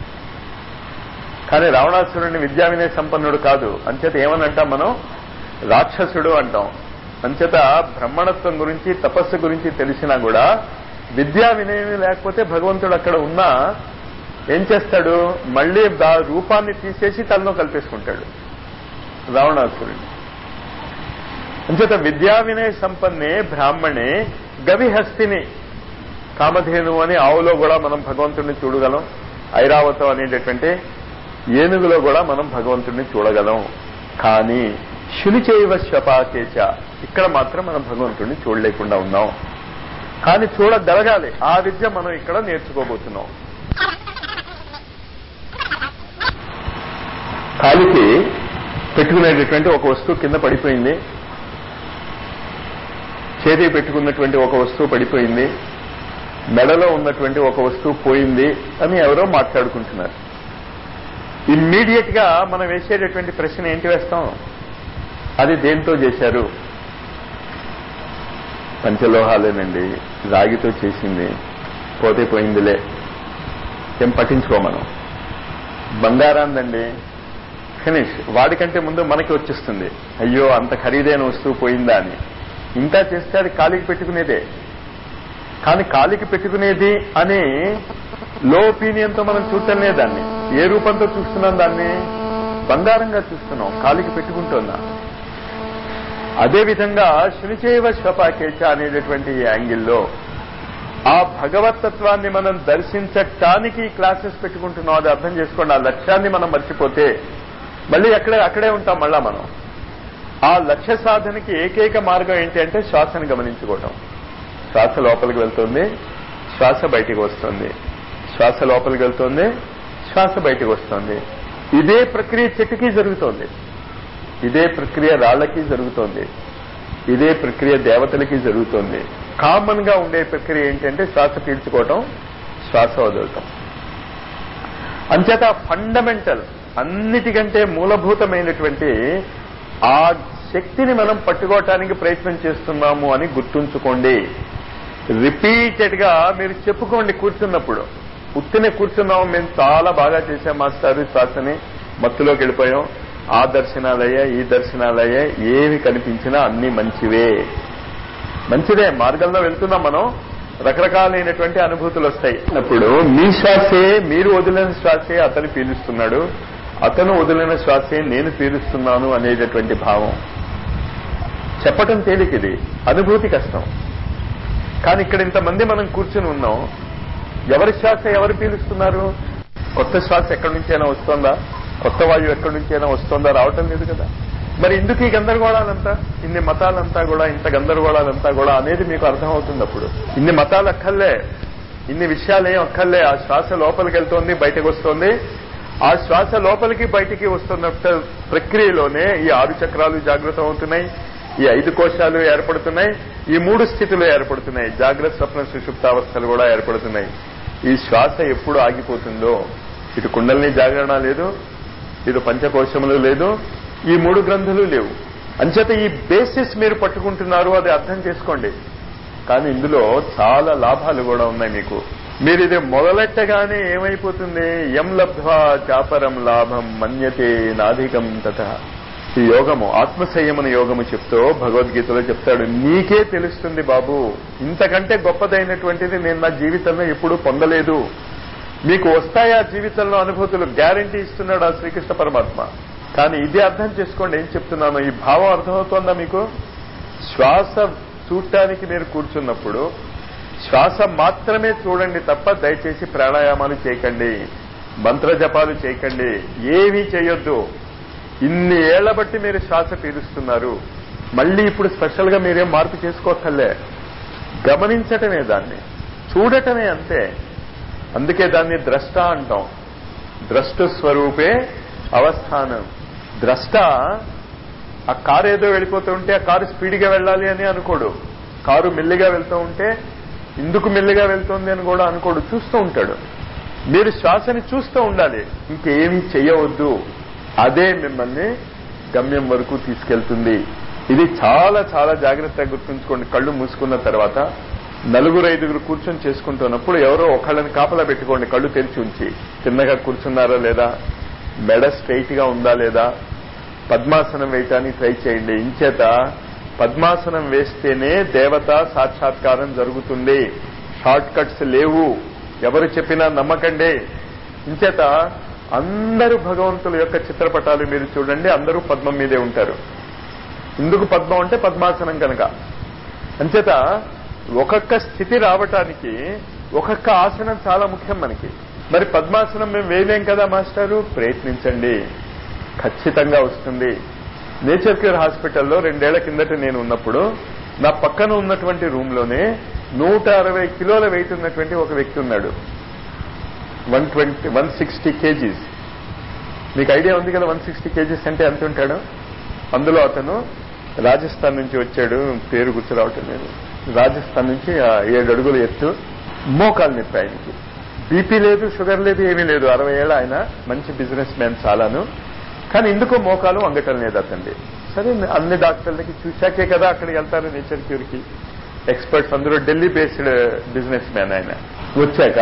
కానీ రావణాసురుడిని విద్యా వినయ సంపన్నుడు కాదు అంచేత ఏమని అంటాం మనం రాక్షసుడు అంటాం అంచేత బ్రహ్మణత్వం గురించి తపస్సు గురించి తెలిసినా కూడా విద్యా వినయం లేకపోతే భగవంతుడు అక్కడ ఉన్నా ఏం చేస్తాడు మళ్ళీ దా రూపాన్ని తీసేసి తనలో కల్పేసుకుంటాడు రావణాసురుడిని అంచేత విద్యా వినయ సంపన్నే బ్రాహ్మణే గవిహస్తిని కామధేను అని ఆవులో కూడా మనం భగవంతుడిని చూడగలం ఐరావతం అనేటటువంటి ఏనుగులో కూడా మనం భగవంతుడిని చూడగలం కానీ శునిచేవ శ్వపాకేచ ఇక్కడ మాత్రం మనం భగవంతుడిని చూడలేకుండా ఉన్నాం కానీ చూడగలగాలి ఆ విద్య మనం ఇక్కడ నేర్చుకోబోతున్నాం కాలికి పెట్టుకునేటటువంటి ఒక వస్తువు కింద పడిపోయింది చేతికి పెట్టుకున్నటువంటి ఒక వస్తువు పడిపోయింది మెడలో ఉన్నటువంటి ఒక వస్తువు పోయింది అని ఎవరో మాట్లాడుకుంటున్నారు ఇమ్మీడియట్ గా మనం వేసేటటువంటి ప్రశ్న ఏంటి వేస్తాం అది దేంతో చేశారు పంచలోహాలేనండి రాగితో చేసింది పోతే పోయిందిలే ఏం పట్టించుకో మనం బంగారాందండి ఫినిష్ వాడికంటే ముందు మనకి వచ్చేస్తుంది అయ్యో అంత ఖరీదైన వస్తువు పోయిందా అని ఇంకా చేస్తే అది కాలికి పెట్టుకునేదే కానీ కాలికి పెట్టుకునేది అని లో ఒపీనియన్ తో మనం చూడటం లేదు దాన్ని ఏ రూపంతో చూస్తున్నాం దాన్ని బంగారంగా చూస్తున్నాం కాలికి పెట్టుకుంటున్నా అదేవిధంగా శునిచేవ శ్వపాకేచ అనేటటువంటి ఈ యాంగిల్లో ఆ భగవతత్వాన్ని మనం దర్శించటానికి ఈ క్లాసెస్ పెట్టుకుంటున్నాం అది అర్థం చేసుకోండి ఆ లక్ష్యాన్ని మనం మర్చిపోతే మళ్ళీ అక్కడే అక్కడే ఉంటాం మళ్ళా మనం ఆ లక్ష్య సాధనకి ఏకైక మార్గం ఏంటి అంటే శ్వాసను గమనించుకోవటం శ్వాస లోపలికి వెళ్తుంది శ్వాస బయటికి వస్తుంది శ్వాస లోపలికి వెళ్తుంది శ్వాస బయటికి వస్తుంది ఇదే ప్రక్రియ చెట్టుకి జరుగుతోంది ఇదే ప్రక్రియ రాళ్లకి జరుగుతోంది ఇదే ప్రక్రియ దేవతలకి జరుగుతోంది కామన్ గా ఉండే ప్రక్రియ ఏంటంటే శ్వాస పీల్చుకోవటం శ్వాస వదలటం అంచేత ఫండమెంటల్ అన్నిటికంటే మూలభూతమైనటువంటి ఆ శక్తిని మనం పట్టుకోవటానికి ప్రయత్నం చేస్తున్నాము అని గుర్తుంచుకోండి రిపీటెడ్ గా మీరు చెప్పుకోండి కూర్చున్నప్పుడు ఉత్తినే కూర్చున్నాము మేము చాలా బాగా చేసాం మాస్టర్ శ్వాసని మత్తులోకి వెళ్ళిపోయాం ఆ దర్శనాలయ్యా ఈ దర్శనాలయ్యా ఏవి కనిపించినా అన్ని మంచివే మంచిదే మార్గంలో వెళ్తున్నాం మనం రకరకాలైనటువంటి అనుభూతులు వస్తాయి అప్పుడు మీ శ్వాసే మీరు వదిలిన శ్వాసే అతను పీలుస్తున్నాడు అతను వదిలిన శ్వాసే నేను పీలుస్తున్నాను అనేటటువంటి భావం చెప్పటం తేలికిది అనుభూతి కష్టం కానీ ఇక్కడ ఇంతమంది మనం కూర్చుని ఉన్నాం ఎవరి శ్వాస ఎవరు పీలుస్తున్నారు కొత్త శ్వాస ఎక్కడి నుంచైనా వస్తుందా కొత్త వాయువు ఎక్కడి నుంచైనా వస్తుందా రావటం లేదు కదా మరి ఎందుకు ఈ గందరగోళాలంతా ఇన్ని మతాలంతా కూడా ఇంత గందరగోళాలంతా కూడా అనేది మీకు అర్థమవుతుంది అప్పుడు ఇన్ని మతాలు అక్కర్లే ఇన్ని విషయాలు ఏం అక్కర్లే ఆ శ్వాస లోపలికి వెళ్తోంది బయటకు వస్తుంది ఆ శ్వాస లోపలికి బయటికి వస్తున్న ప్రక్రియలోనే ఈ ఆరు చక్రాలు జాగృతం అవుతున్నాయి ఈ ఐదు కోశాలు ఏర్పడుతున్నాయి ఈ మూడు స్థితులు ఏర్పడుతున్నాయి జాగ్రత్త స్వప్న సుషుప్తావస్థలు కూడా ఏర్పడుతున్నాయి ఈ శ్వాస ఎప్పుడు ఆగిపోతుందో ఇటు కుండలిని జాగరణ లేదు ఇటు పంచకోశములు లేదు ఈ మూడు గ్రంథులు లేవు అంచేత ఈ బేసిస్ మీరు పట్టుకుంటున్నారు అది అర్థం చేసుకోండి కానీ ఇందులో చాలా లాభాలు కూడా ఉన్నాయి మీకు మీరు ఇది మొదలెట్టగానే ఏమైపోతుంది ఎం లబ్ధ్వా చాపరం లాభం మన్యతే నాధికం తత ఈ యోగము ఆత్మసంయమన యోగము చెప్తూ భగవద్గీతలో చెప్తాడు నీకే తెలుస్తుంది బాబు ఇంతకంటే గొప్పదైనటువంటిది నేను నా జీవితంలో ఎప్పుడూ పొందలేదు మీకు వస్తాయా జీవితంలో అనుభూతులు గ్యారంటీ ఇస్తున్నాడు ఆ శ్రీకృష్ణ పరమాత్మ కానీ ఇది అర్థం చేసుకోండి ఏం చెప్తున్నాను ఈ భావం అర్థమవుతోందా మీకు శ్వాస చూడటానికి మీరు కూర్చున్నప్పుడు శ్వాస మాత్రమే చూడండి తప్ప దయచేసి ప్రాణాయామాలు చేయకండి మంత్ర జపాలు చేయకండి ఏమీ చేయొద్దు ఇన్ని ఏళ్ల బట్టి మీరు శ్వాస పీలుస్తున్నారు మళ్ళీ ఇప్పుడు స్పెషల్ గా మీరేం మార్పు చేసుకోకర్లే గమనించటమే దాన్ని చూడటమే అంతే అందుకే దాన్ని ద్రష్ట అంటాం ద్రష్టు స్వరూపే అవస్థానం ద్రష్ట ఆ కారు ఏదో వెళ్ళిపోతూ ఉంటే ఆ కారు స్పీడ్గా వెళ్ళాలి అని అనుకోడు కారు మెల్లిగా వెళ్తూ ఉంటే ఇందుకు మెల్లిగా వెళ్తోంది అని కూడా అనుకోడు చూస్తూ ఉంటాడు మీరు శ్వాసని చూస్తూ ఉండాలి ఇంకేమీ చెయ్యవద్దు అదే మిమ్మల్ని గమ్యం వరకు తీసుకెళ్తుంది ఇది చాలా చాలా జాగ్రత్తగా గుర్తుంచుకోండి కళ్ళు మూసుకున్న తర్వాత నలుగురు ఐదుగురు కూర్చొని చేసుకుంటున్నప్పుడు ఎవరో ఒకళ్ళని కాపలా పెట్టుకోండి కళ్ళు తెరిచి ఉంచి చిన్నగా కూర్చున్నారా లేదా మెడ స్ట్రైట్ గా ఉందా లేదా పద్మాసనం వేయటానికి ట్రై చేయండి ఇంచేత పద్మాసనం వేస్తేనే దేవత సాక్షాత్కారం జరుగుతుంది షార్ట్ కట్స్ లేవు ఎవరు చెప్పినా నమ్మకండి ఇంచేత అందరూ భగవంతుల యొక్క చిత్రపటాలు మీరు చూడండి అందరూ పద్మం మీదే ఉంటారు ఎందుకు పద్మం అంటే పద్మాసనం కనుక అంచేత ఒక్కొక్క స్థితి రావటానికి ఒక్కొక్క ఆసనం చాలా ముఖ్యం మనకి మరి పద్మాసనం మేము వేయలేం కదా మాస్టారు ప్రయత్నించండి ఖచ్చితంగా వస్తుంది నేచర్ క్యూర్ హాస్పిటల్లో రెండేళ్ల కిందట నేను ఉన్నప్పుడు నా పక్కన ఉన్నటువంటి రూమ్ లోనే నూట అరవై కిలోల వెయిట్ ఉన్నటువంటి ఒక వ్యక్తి ఉన్నాడు one twenty one sixty kgs మీకు ఐడియా ఉంది కదా వన్ సిక్స్టీ కేజీస్ అంటే ఎంత ఉంటాడు అందులో అతను రాజస్థాన్ నుంచి వచ్చాడు పేరు గుర్తు రావటం లేదు రాజస్థాన్ నుంచి ఆ ఏడు అడుగుల ఎత్తు మోకాలు నొప్పి ఆయనకి బీపీ లేదు షుగర్ లేదు ఏమీ లేదు అరవై ఏళ్ళ ఆయన మంచి బిజినెస్ మ్యాన్ చాలాను కానీ ఎందుకో మోకాలు వంగటం లేదు అతండి సరే అన్ని డాక్టర్లకి చూశాకే కదా అక్కడికి వెళ్తారు నేచర్ క్యూర్కి ఎక్స్పర్ట్స్ అందరూ ఢిల్లీ బేస్డ్ బిజినెస్ మ్యాన్ ఆయన వచ్చాక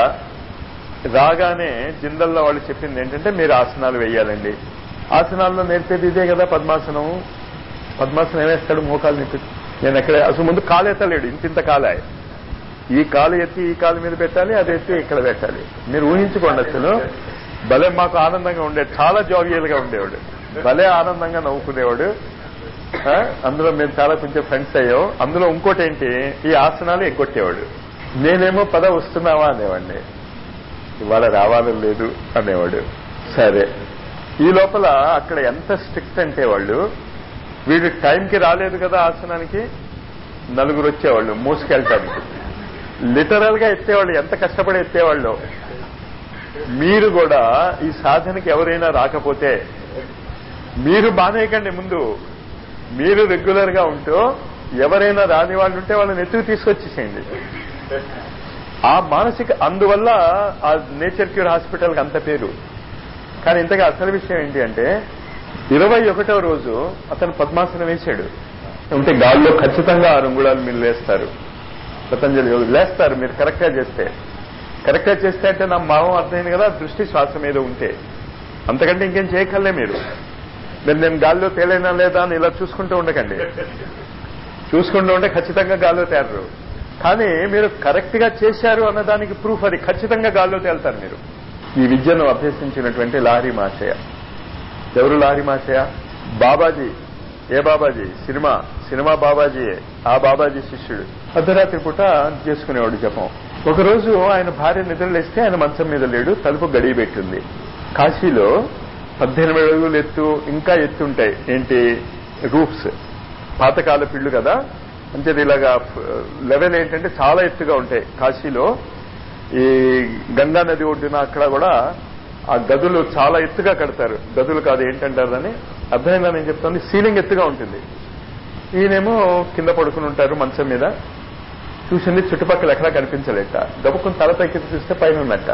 రాగానే జిందల్లో వాళ్ళు చెప్పింది ఏంటంటే మీరు ఆసనాలు వేయాలండి ఆసనాల్లో నేర్పేది ఇదే కదా పద్మాసనం పద్మాసనం ఏమేస్తాడు మోకాలు నెప్పి నేను ఎక్కడ అసలు ముందు కాలు ఎత్తలేడు ఇంత ఇంత కాలే ఈ కాలు ఎత్తి ఈ కాలు మీద పెట్టాలి అది ఎత్తి ఇక్కడ పెట్టాలి మీరు ఊహించుకోండి అసలు భలే మాకు ఆనందంగా ఉండేది చాలా జోవియల్ గా ఉండేవాడు భలే ఆనందంగా నవ్వుకునేవాడు ఆ, అందులో మేము చాలా కొంచెం ఫ్రెండ్స్ అయ్యాం అందులో ఇంకోటి ఏంటి ఈ ఆసనాలు ఎగ్గొట్టేవాడు నేనేమో పద వస్తున్నావా అనేవాడిని ఇవాళ రావాలని లేదు అనేవాడు సరే ఈ లోపల అక్కడ ఎంత స్ట్రిక్ట్ అంటే వాళ్ళు వీడు టైంకి రాలేదు కదా ఆసనానికి నలుగురు వచ్చేవాళ్ళు మోసుకెళ్ళటానికి లిటరల్ గా ఎత్తేవాళ్ళు ఎంత కష్టపడి ఎత్తేవాళ్ళు మీరు కూడా ఈ సాధనకి ఎవరైనా రాకపోతే మీరు బానేయకండి ముందు మీరు రెగ్యులర్ గా ఉంటూ ఎవరైనా రాని వాళ్ళు ఉంటే వాళ్ళని ఎత్తుకు తీసుకొచ్చేసేయండి ఆ మానసిక అందువల్ల ఆ నేచర్ క్యూర్ హాస్పిటల్కి అంత పేరు కానీ ఇంతగా అసలు విషయం ఏంటి అంటే ఇరవై ఒకటో రోజు అతను పద్మాసనం వేశాడు అంటే గాల్లో ఖచ్చితంగా ఆరు అంగుళాలు మీరు లేస్తారు పతంజలి యోగి లేస్తారు మీరు కరెక్ట్ గా చేస్తే కరెక్ట్ గా చేస్తే అంటే నా భావం అర్థమైంది కదా దృష్టి శ్వాస మీద ఉంటే అంతకంటే ఇంకేం చేయకలే మీరు మీరు నేను గాల్లో తేలేనా లేదా అని ఇలా చూసుకుంటూ ఉండకండి చూసుకుంటూ ఉంటే ఖచ్చితంగా గాల్లో తేలరు కానీ మీరు కరెక్ట్ గా చేశారు అన్నదానికి ప్రూఫ్ అది ఖచ్చితంగా గాల్లో తేలుతారు మీరు ఈ విద్యను అభ్యసించినటువంటి లారీ మాచయ్య ఎవరు లారీ మాచయ్య బాబాజీ ఏ బాబాజీ సినిమా సినిమా బాబాజీయే ఆ బాబాజీ శిష్యుడు అర్ధరాత్రి పూట చేసుకునేవాడు జపం ఒకరోజు ఆయన భార్య నిద్రలేస్తే ఆయన మంచం మీద లేడు తలుపు గడియ పెట్టింది కాశీలో పద్దెనిమిది అడుగులు ఎత్తు ఇంకా ఎత్తుంటాయి ఏంటి రూఫ్స్ పాతకాల పిళ్ళు కదా అంటే ఇలాగా లెవెల్ ఏంటంటే చాలా ఎత్తుగా ఉంటాయి కాశీలో ఈ గంగా నది ఒడ్డున అక్కడ కూడా ఆ గదులు చాలా ఎత్తుగా కడతారు గదులు కాదు ఏంటంటారు అని అర్థమైందా నేను చెప్తాను సీలింగ్ ఎత్తుగా ఉంటుంది ఈయనేమో కింద పడుకుని ఉంటారు మంచం మీద చూసింది చుట్టుపక్కల ఎక్కడా కనిపించలేట గబుకుని తల తగ్గి చూస్తే పైన ఉన్నట్ట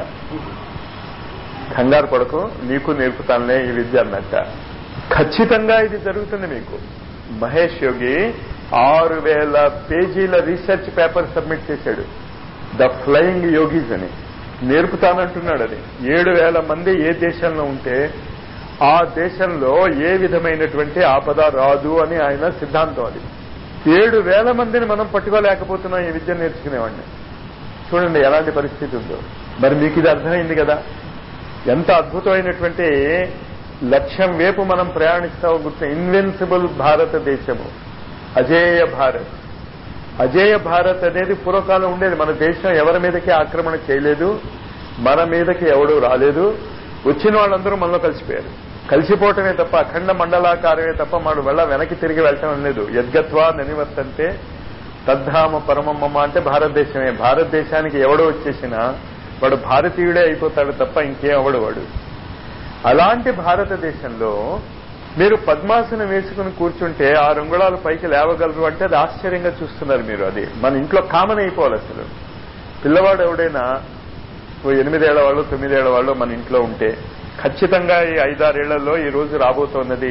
కంగారు పడకు నీకు నేర్పుతానులే ఈ విద్య అన్నట్ట ఖచ్చితంగా ఇది జరుగుతుంది మీకు మహేష్ యోగి ఆరు వేల పేజీల రీసెర్చ్ పేపర్ సబ్మిట్ చేశాడు ద ఫ్లయింగ్ యోగీస్ అని నేర్పుతానంటున్నాడు అది ఏడు వేల మంది ఏ దేశంలో ఉంటే ఆ దేశంలో ఏ విధమైనటువంటి ఆపద రాదు అని ఆయన సిద్ధాంతం అది ఏడు వేల మందిని మనం పట్టుకోలేకపోతున్నాం ఈ విద్య నేర్చుకునేవాడిని చూడండి ఎలాంటి పరిస్థితి ఉందో మరి మీకు ఇది అర్థమైంది కదా ఎంత అద్భుతమైనటువంటి లక్ష్యం వైపు మనం ప్రయాణిస్తామో గుర్తు ఇన్వెన్సిబుల్ భారతదేశము అజేయ భారత్ అజేయ భారత్ అనేది పూర్వకాలం ఉండేది మన దేశం ఎవరి మీదకి ఆక్రమణ చేయలేదు మన మీదకి ఎవడు రాలేదు వచ్చిన వాళ్ళందరూ మనలో కలిసిపోయారు కలిసిపోవటమే తప్ప అఖండ మండలాకారమే తప్ప మనం వెళ్ళ వెనక్కి తిరిగి వెళ్ళటం లేదు యద్గత్వా నినివర్తంతే తద్ధామ పరమమ్మ అంటే భారతదేశమే భారతదేశానికి ఎవడో వచ్చేసినా వాడు భారతీయుడే అయిపోతాడు తప్ప ఇంకేం అవడు వాడు అలాంటి భారతదేశంలో మీరు పద్మాసనం వేసుకుని కూర్చుంటే ఆ రంగుళాలు పైకి లేవగలరు అంటే అది ఆశ్చర్యంగా చూస్తున్నారు మీరు అది మన ఇంట్లో కామన్ అయిపోవాలి అసలు పిల్లవాడు ఎవడైనా ఓ ఎనిమిదేళ్ల వాళ్ళు తొమ్మిదేళ్ల వాళ్ళు మన ఇంట్లో ఉంటే ఖచ్చితంగా ఈ ఐదారేళ్లలో ఈ రోజు రాబోతోన్నది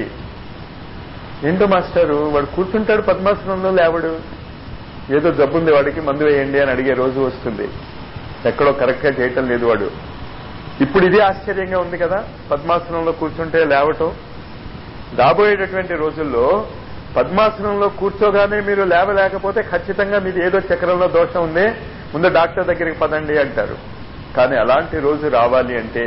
ఏంటో మాస్టారు వాడు కూర్చుంటాడు పద్మాసనంలో లేవడు ఏదో జబ్బుంది వాడికి మందు వేయండి అని అడిగే రోజు వస్తుంది ఎక్కడో కరెక్ట్ గా చేయటం లేదు వాడు ఇప్పుడు ఇది ఆశ్చర్యంగా ఉంది కదా పద్మాసనంలో కూర్చుంటే లేవటం రాబోయేటటువంటి రోజుల్లో పద్మాసనంలో కూర్చోగానే మీరు లేవలేకపోతే ఖచ్చితంగా మీది ఏదో చక్రంలో దోషం ఉంది ముందు డాక్టర్ దగ్గరికి పదండి అంటారు కానీ అలాంటి రోజు రావాలి అంటే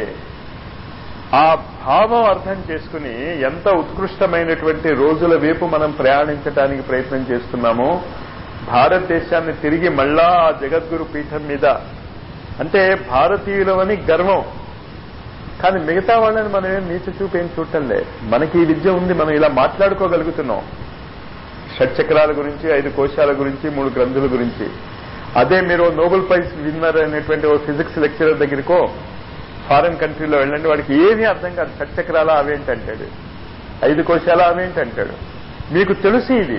ఆ భావం అర్థం చేసుకుని ఎంత ఉత్కృష్టమైనటువంటి రోజుల వైపు మనం ప్రయాణించడానికి ప్రయత్నం చేస్తున్నామో భారతదేశాన్ని తిరిగి మళ్ళా ఆ జగద్గురు పీఠం మీద అంటే భారతీయులమని గర్వం కానీ మిగతా వాళ్ళని మనం ఏం నీచ చూపేం చూడటంలే మనకి ఈ విద్య ఉంది మనం ఇలా మాట్లాడుకోగలుగుతున్నాం షట్చక్రాల గురించి ఐదు కోశాల గురించి మూడు గ్రంథుల గురించి అదే మీరు నోబెల్ ప్రైజ్ విన్నర్ అనేటువంటి ఓ ఫిజిక్స్ లెక్చరర్ దగ్గరికో ఫారెన్ కంట్రీలో వెళ్ళండి వాడికి ఏమీ అర్థం కాదు షట్చక్రాల అవేంటి అంటాడు ఐదు కోశాల అవేంటి అంటాడు మీకు తెలుసు ఇది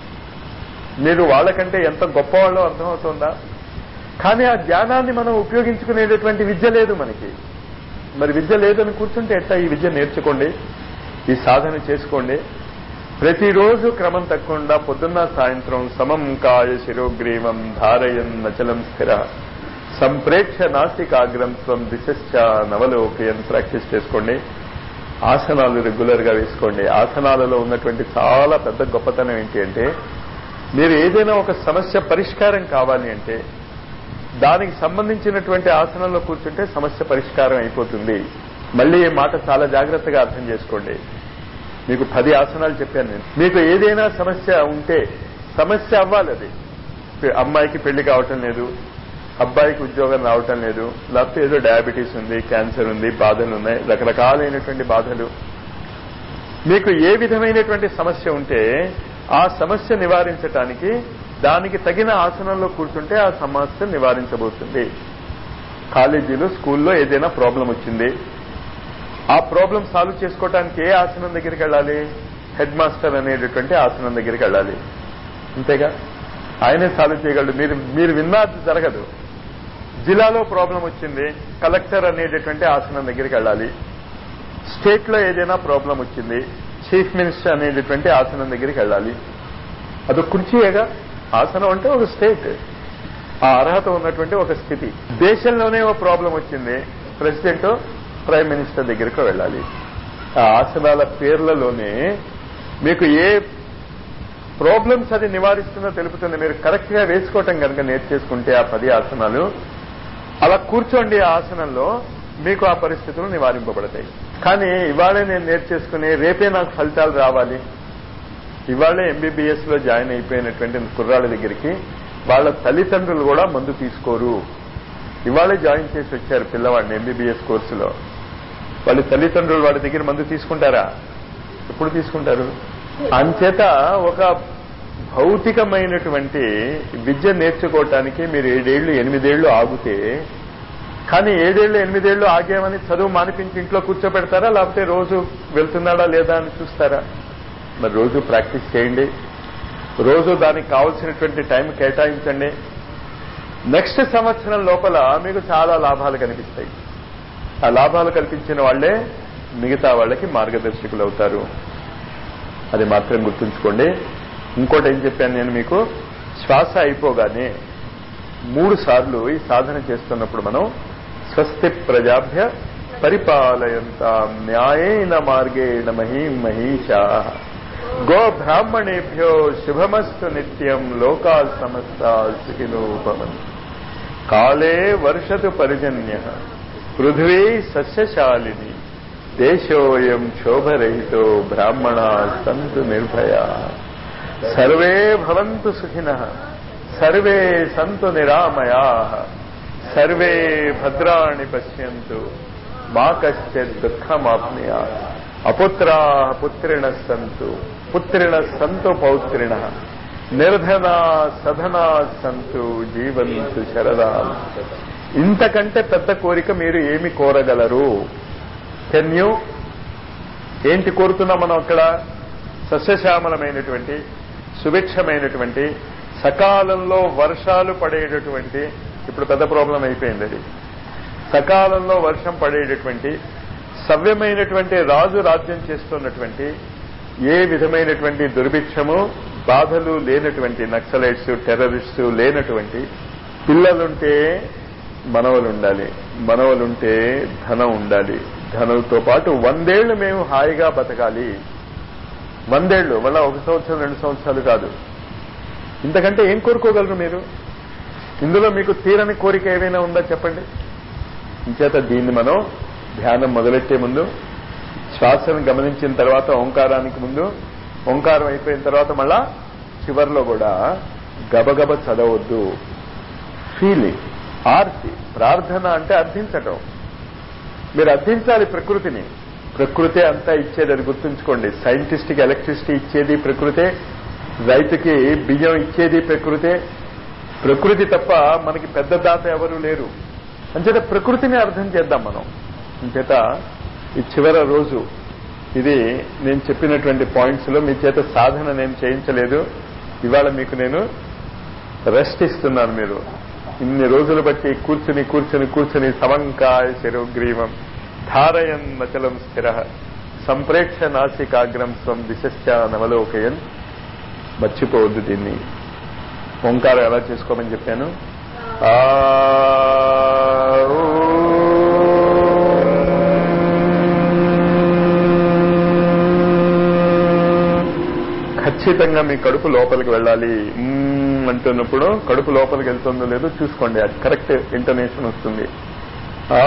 మీరు వాళ్ళకంటే ఎంత గొప్పవాళ్ళో అర్థమవుతుందా కానీ ఆ జ్ఞానాన్ని మనం ఉపయోగించుకునేటటువంటి విద్య లేదు మనకి మరి విద్య లేదని కూర్చుంటే ఎట్లా ఈ విద్య నేర్చుకోండి ఈ సాధన చేసుకోండి ప్రతిరోజు క్రమం తప్పకుండా పొద్దున్న సాయంత్రం సమం కాయ శిరోగ్రీవం ధారయన్ నచలం స్థిర సంప్రేక్ష నాసికాగ్రం స్వం దిశశ్చ నవలోకయన్ ప్రాక్టీస్ చేసుకోండి ఆసనాలు రెగ్యులర్ గా వేసుకోండి ఆసనాలలో ఉన్నటువంటి చాలా పెద్ద గొప్పతనం ఏంటి అంటే మీరు ఏదైనా ఒక సమస్య పరిష్కారం కావాలి అంటే దానికి సంబంధించినటువంటి ఆసనంలో కూర్చుంటే సమస్య పరిష్కారం అయిపోతుంది మళ్ళీ ఈ మాట చాలా జాగ్రత్తగా అర్థం చేసుకోండి మీకు పది ఆసనాలు చెప్పాను నేను మీకు ఏదైనా సమస్య ఉంటే సమస్య అవ్వాలి అది అమ్మాయికి పెళ్లి కావటం లేదు అబ్బాయికి ఉద్యోగం రావటం లేదు లేకపోతే ఏదో డయాబెటీస్ ఉంది క్యాన్సర్ ఉంది బాధలు ఉన్నాయి రకరకాలైనటువంటి బాధలు మీకు ఏ విధమైనటువంటి సమస్య ఉంటే ఆ సమస్య నివారించటానికి దానికి తగిన ఆసనంలో కూర్చుంటే ఆ సమస్య నివారించబోతుంది కాలేజీలో స్కూల్లో ఏదైనా ప్రాబ్లం వచ్చింది ఆ ప్రాబ్లం సాల్వ్ చేసుకోవటానికి ఏ ఆసనం దగ్గరికి వెళ్ళాలి హెడ్ మాస్టర్ అనేటటువంటి ఆసనం దగ్గరికి వెళ్ళాలి అంతేగా ఆయనే సాల్వ్ చేయగలడు మీరు మీరు విన్నా అది జరగదు జిల్లాలో ప్రాబ్లం వచ్చింది కలెక్టర్ అనేటటువంటి ఆసనం దగ్గరికి వెళ్ళాలి స్టేట్ లో ఏదైనా ప్రాబ్లం వచ్చింది చీఫ్ మినిస్టర్ అనేటటువంటి ఆసనం దగ్గరికి వెళ్ళాలి అదొక కుర్చీయేగా ఆసనం అంటే ఒక స్టేట్ ఆ అర్హత ఉన్నటువంటి ఒక స్థితి దేశంలోనే ఒక ప్రాబ్లం వచ్చింది ప్రెసిడెంట్ ప్రైమ్ మినిస్టర్ దగ్గరికి వెళ్ళాలి ఆ ఆసనాల పేర్లలోనే మీకు ఏ ప్రాబ్లమ్స్ అది నివారిస్తుందో తెలుపుతుంది మీరు కరెక్ట్ గా వేసుకోవటం కనుక నేర్చేసుకుంటే ఆ పది ఆసనాలు అలా కూర్చోండి ఆ ఆసనంలో మీకు ఆ పరిస్థితులు నివారింపబడతాయి కానీ ఇవాళే నేను నేర్చేసుకుని రేపే నాకు ఫలితాలు రావాలి ఇవాళే ఎంబీబీఎస్ లో జాయిన్ అయిపోయినటువంటి కుర్రాళ్ళ దగ్గరికి వాళ్ళ తల్లిదండ్రులు కూడా మందు తీసుకోరు ఇవాళే జాయిన్ చేసి వచ్చారు పిల్లవాడిని ఎంబీబీఎస్ కోర్సులో వాళ్ళ తల్లిదండ్రులు వాళ్ళ దగ్గర మందు తీసుకుంటారా ఎప్పుడు తీసుకుంటారు అంచేత ఒక భౌతికమైనటువంటి విద్య నేర్చుకోవటానికి మీరు ఏడేళ్లు ఎనిమిదేళ్లు ఆగితే కానీ ఏడేళ్లు ఎనిమిదేళ్లు ఆగామని చదువు మానిపించి ఇంట్లో కూర్చోబెడతారా లేకపోతే రోజు వెళ్తున్నాడా లేదా అని చూస్తారా మరి రోజు ప్రాక్టీస్ చేయండి రోజు దానికి కావలసినటువంటి టైం కేటాయించండి నెక్స్ట్ సంవత్సరం లోపల మీకు చాలా లాభాలు కనిపిస్తాయి ఆ లాభాలు కల్పించిన వాళ్లే మిగతా వాళ్ళకి మార్గదర్శకులు అవుతారు అది మాత్రం గుర్తుంచుకోండి ఇంకోటి ఏం చెప్పాను నేను మీకు శ్వాస అయిపోగానే మూడు సార్లు ఈ సాధన చేస్తున్నప్పుడు మనం స్వస్తి ప్రజాభ్య పరిపాలయంత న్యాయేన మార్గేణ మహీం మహీషా గో బ్రాహ్మణేభ్యో శుభమస్తు నిత్యం లోకా సమస్త సుఖినో భవంతు కాలే వర్షతు పరిజన్య పృథ్వీ సస్యశాలిని దేశోయం శోభరహితో బ్రాహ్మణా సంతు నిర్భయా సర్వే భవంతు సుఖిన సర్వే సంతు నిరామయా సర్వే భద్రాణి పశ్యంతు మా కశ్చిత్ దుఃఖమాప్నుయా అపుత్రా పుత్రిణ సంతు పుత్రిణ సంతు పౌత్రిణ నిర్ధనా సధనా సంతు జీవంతు శరదా ఇంతకంటే పెద్ద కోరిక మీరు ఏమి కోరగలరు కెన్ యూ ఏంటి కోరుతున్నాం మనం అక్కడ సస్యశ్యామలమైనటువంటి సుభిక్షమైనటువంటి సకాలంలో వర్షాలు పడేటటువంటి ఇప్పుడు పెద్ద ప్రాబ్లం అయిపోయింది అది సకాలంలో వర్షం పడేటటువంటి సవ్యమైనటువంటి రాజు రాజ్యం చేస్తున్నటువంటి ఏ విధమైనటువంటి దుర్భిక్షము బాధలు లేనటువంటి నక్సలైట్స్ టెర్రరిస్టు లేనటువంటి పిల్లలుంటే మనవలు ఉండాలి మనవలుంటే ధనం ఉండాలి ధనంతో పాటు వందేళ్లు మేము హాయిగా బతకాలి వందేళ్లు మళ్ళా ఒక సంవత్సరం రెండు సంవత్సరాలు కాదు ఇంతకంటే ఏం కోరుకోగలరు మీరు ఇందులో మీకు తీరని కోరిక ఏమైనా ఉందా చెప్పండి ఇంచేత దీన్ని మనం ధ్యానం మొదలెట్టే ముందు శ్వాసను గమనించిన తర్వాత ఓంకారానికి ముందు ఓంకారం అయిపోయిన తర్వాత మళ్ళా చివర్లో కూడా గబగబ చదవద్దు ఫీలింగ్ ఆర్తి ప్రార్థన అంటే అర్థించటం మీరు అర్థించాలి ప్రకృతిని ప్రకృతే అంతా ఇచ్చేది అది గుర్తుంచుకోండి సైంటిస్ట్కి ఎలక్ట్రిసిటీ ఇచ్చేది ప్రకృతే రైతుకి బియ్యం ఇచ్చేది ప్రకృతే ప్రకృతి తప్ప మనకి పెద్ద దాత ఎవరు లేరు అంచేత ప్రకృతిని అర్థం చేద్దాం మనం అంచేత ఈ చివరి రోజు ఇది నేను చెప్పినటువంటి పాయింట్స్ లో మీ చేత సాధన నేను చేయించలేదు ఇవాళ మీకు నేను రెస్ట్ ఇస్తున్నాను మీరు ఇన్ని రోజులు బట్టి కూర్చుని కూర్చుని కూర్చుని సమంకాయ శిరోగ్రీవం ధారయన్ నచలం స్థిర సంప్రేక్ష నాసికాగ్రం స్వం దిశశ్చ నవలోకయన్ మర్చిపోవద్దు దీన్ని ఓంకారం ఎలా చేసుకోమని చెప్పాను ఆ ఖచ్చితంగా మీ కడుపు లోపలికి వెళ్ళాలి మ్మ్ అంటున్నప్పుడు కడుపు లోపలికి వెళ్తుందో లేదో చూసుకోండి అది కరెక్ట్ ఇంటర్నేషన్ వస్తుంది ఆ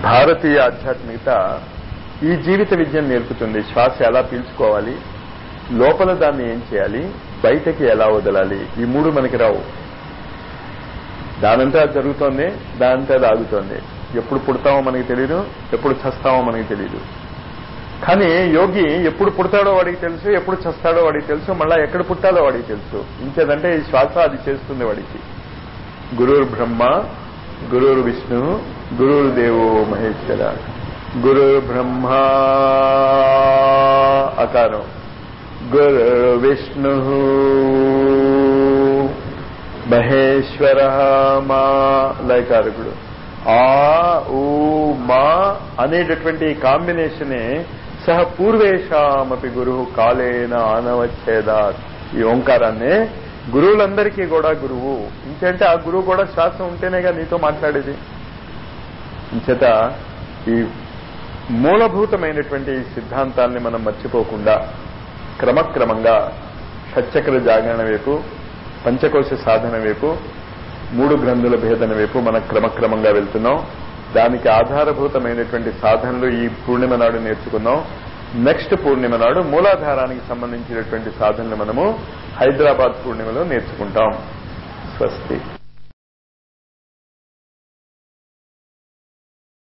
భారతీయ ఆధ్యాత్మికత ఈ జీవిత విద్యను నేర్పుతుంది శ్వాస ఎలా పీల్చుకోవాలి లోపల దాన్ని ఏం చేయాలి బయటకి ఎలా వదలాలి ఈ మూడు మనకి రావు దానంతా అది జరుగుతోంది దానంతా అది ఆగుతోంది ఎప్పుడు పుడతామో మనకి తెలియదు ఎప్పుడు చస్తామో మనకి తెలియదు కానీ యోగి ఎప్పుడు పుడతాడో వాడికి తెలుసు ఎప్పుడు చస్తాడో వాడికి తెలుసు మళ్ళా ఎక్కడ పుట్టాలో వాడికి తెలుసు ఇంకేదంటే ఈ శ్వాస అది చేస్తుంది వాడికి గురుర్ బ్రహ్మ గురుర్ విష్ణు గురుర్ దేవో మహేశ్వర గురుర్ బ్రహ్మ అకారం గురు విష్ణు మహేశ్వర మా లయకారకుడు ఆ ఊ మా అనేటటువంటి కాంబినేషనే సహ పూర్వేషామపి గురువు కాలేన ఆనవచ్చేదాత్ ఈ ఓంకారాన్నే గురువులందరికీ కూడా గురువు ఇంకంటే ఆ గురువు కూడా శ్వాస ఉంటేనేగా నీతో మాట్లాడేది ఇంచేత ఈ మూలభూతమైనటువంటి ఈ సిద్ధాంతాన్ని మనం మర్చిపోకుండా క్రమక్రమంగా షట్చక్ర జాగరణ వైపు పంచకోశ సాధన వైపు మూడు గ్రంథుల భేదన వైపు మనం క్రమక్రమంగా వెళ్తున్నాం దానికి ఆధారభూతమైనటువంటి సాధనలు ఈ పూర్ణిమ నాడు నేర్చుకున్నాం నెక్స్ట్ పూర్ణిమ నాడు మూలాధారానికి సంబంధించినటువంటి సాధనలు మనము హైదరాబాద్ పూర్ణిమలో నేర్చుకుంటాం స్వస్తి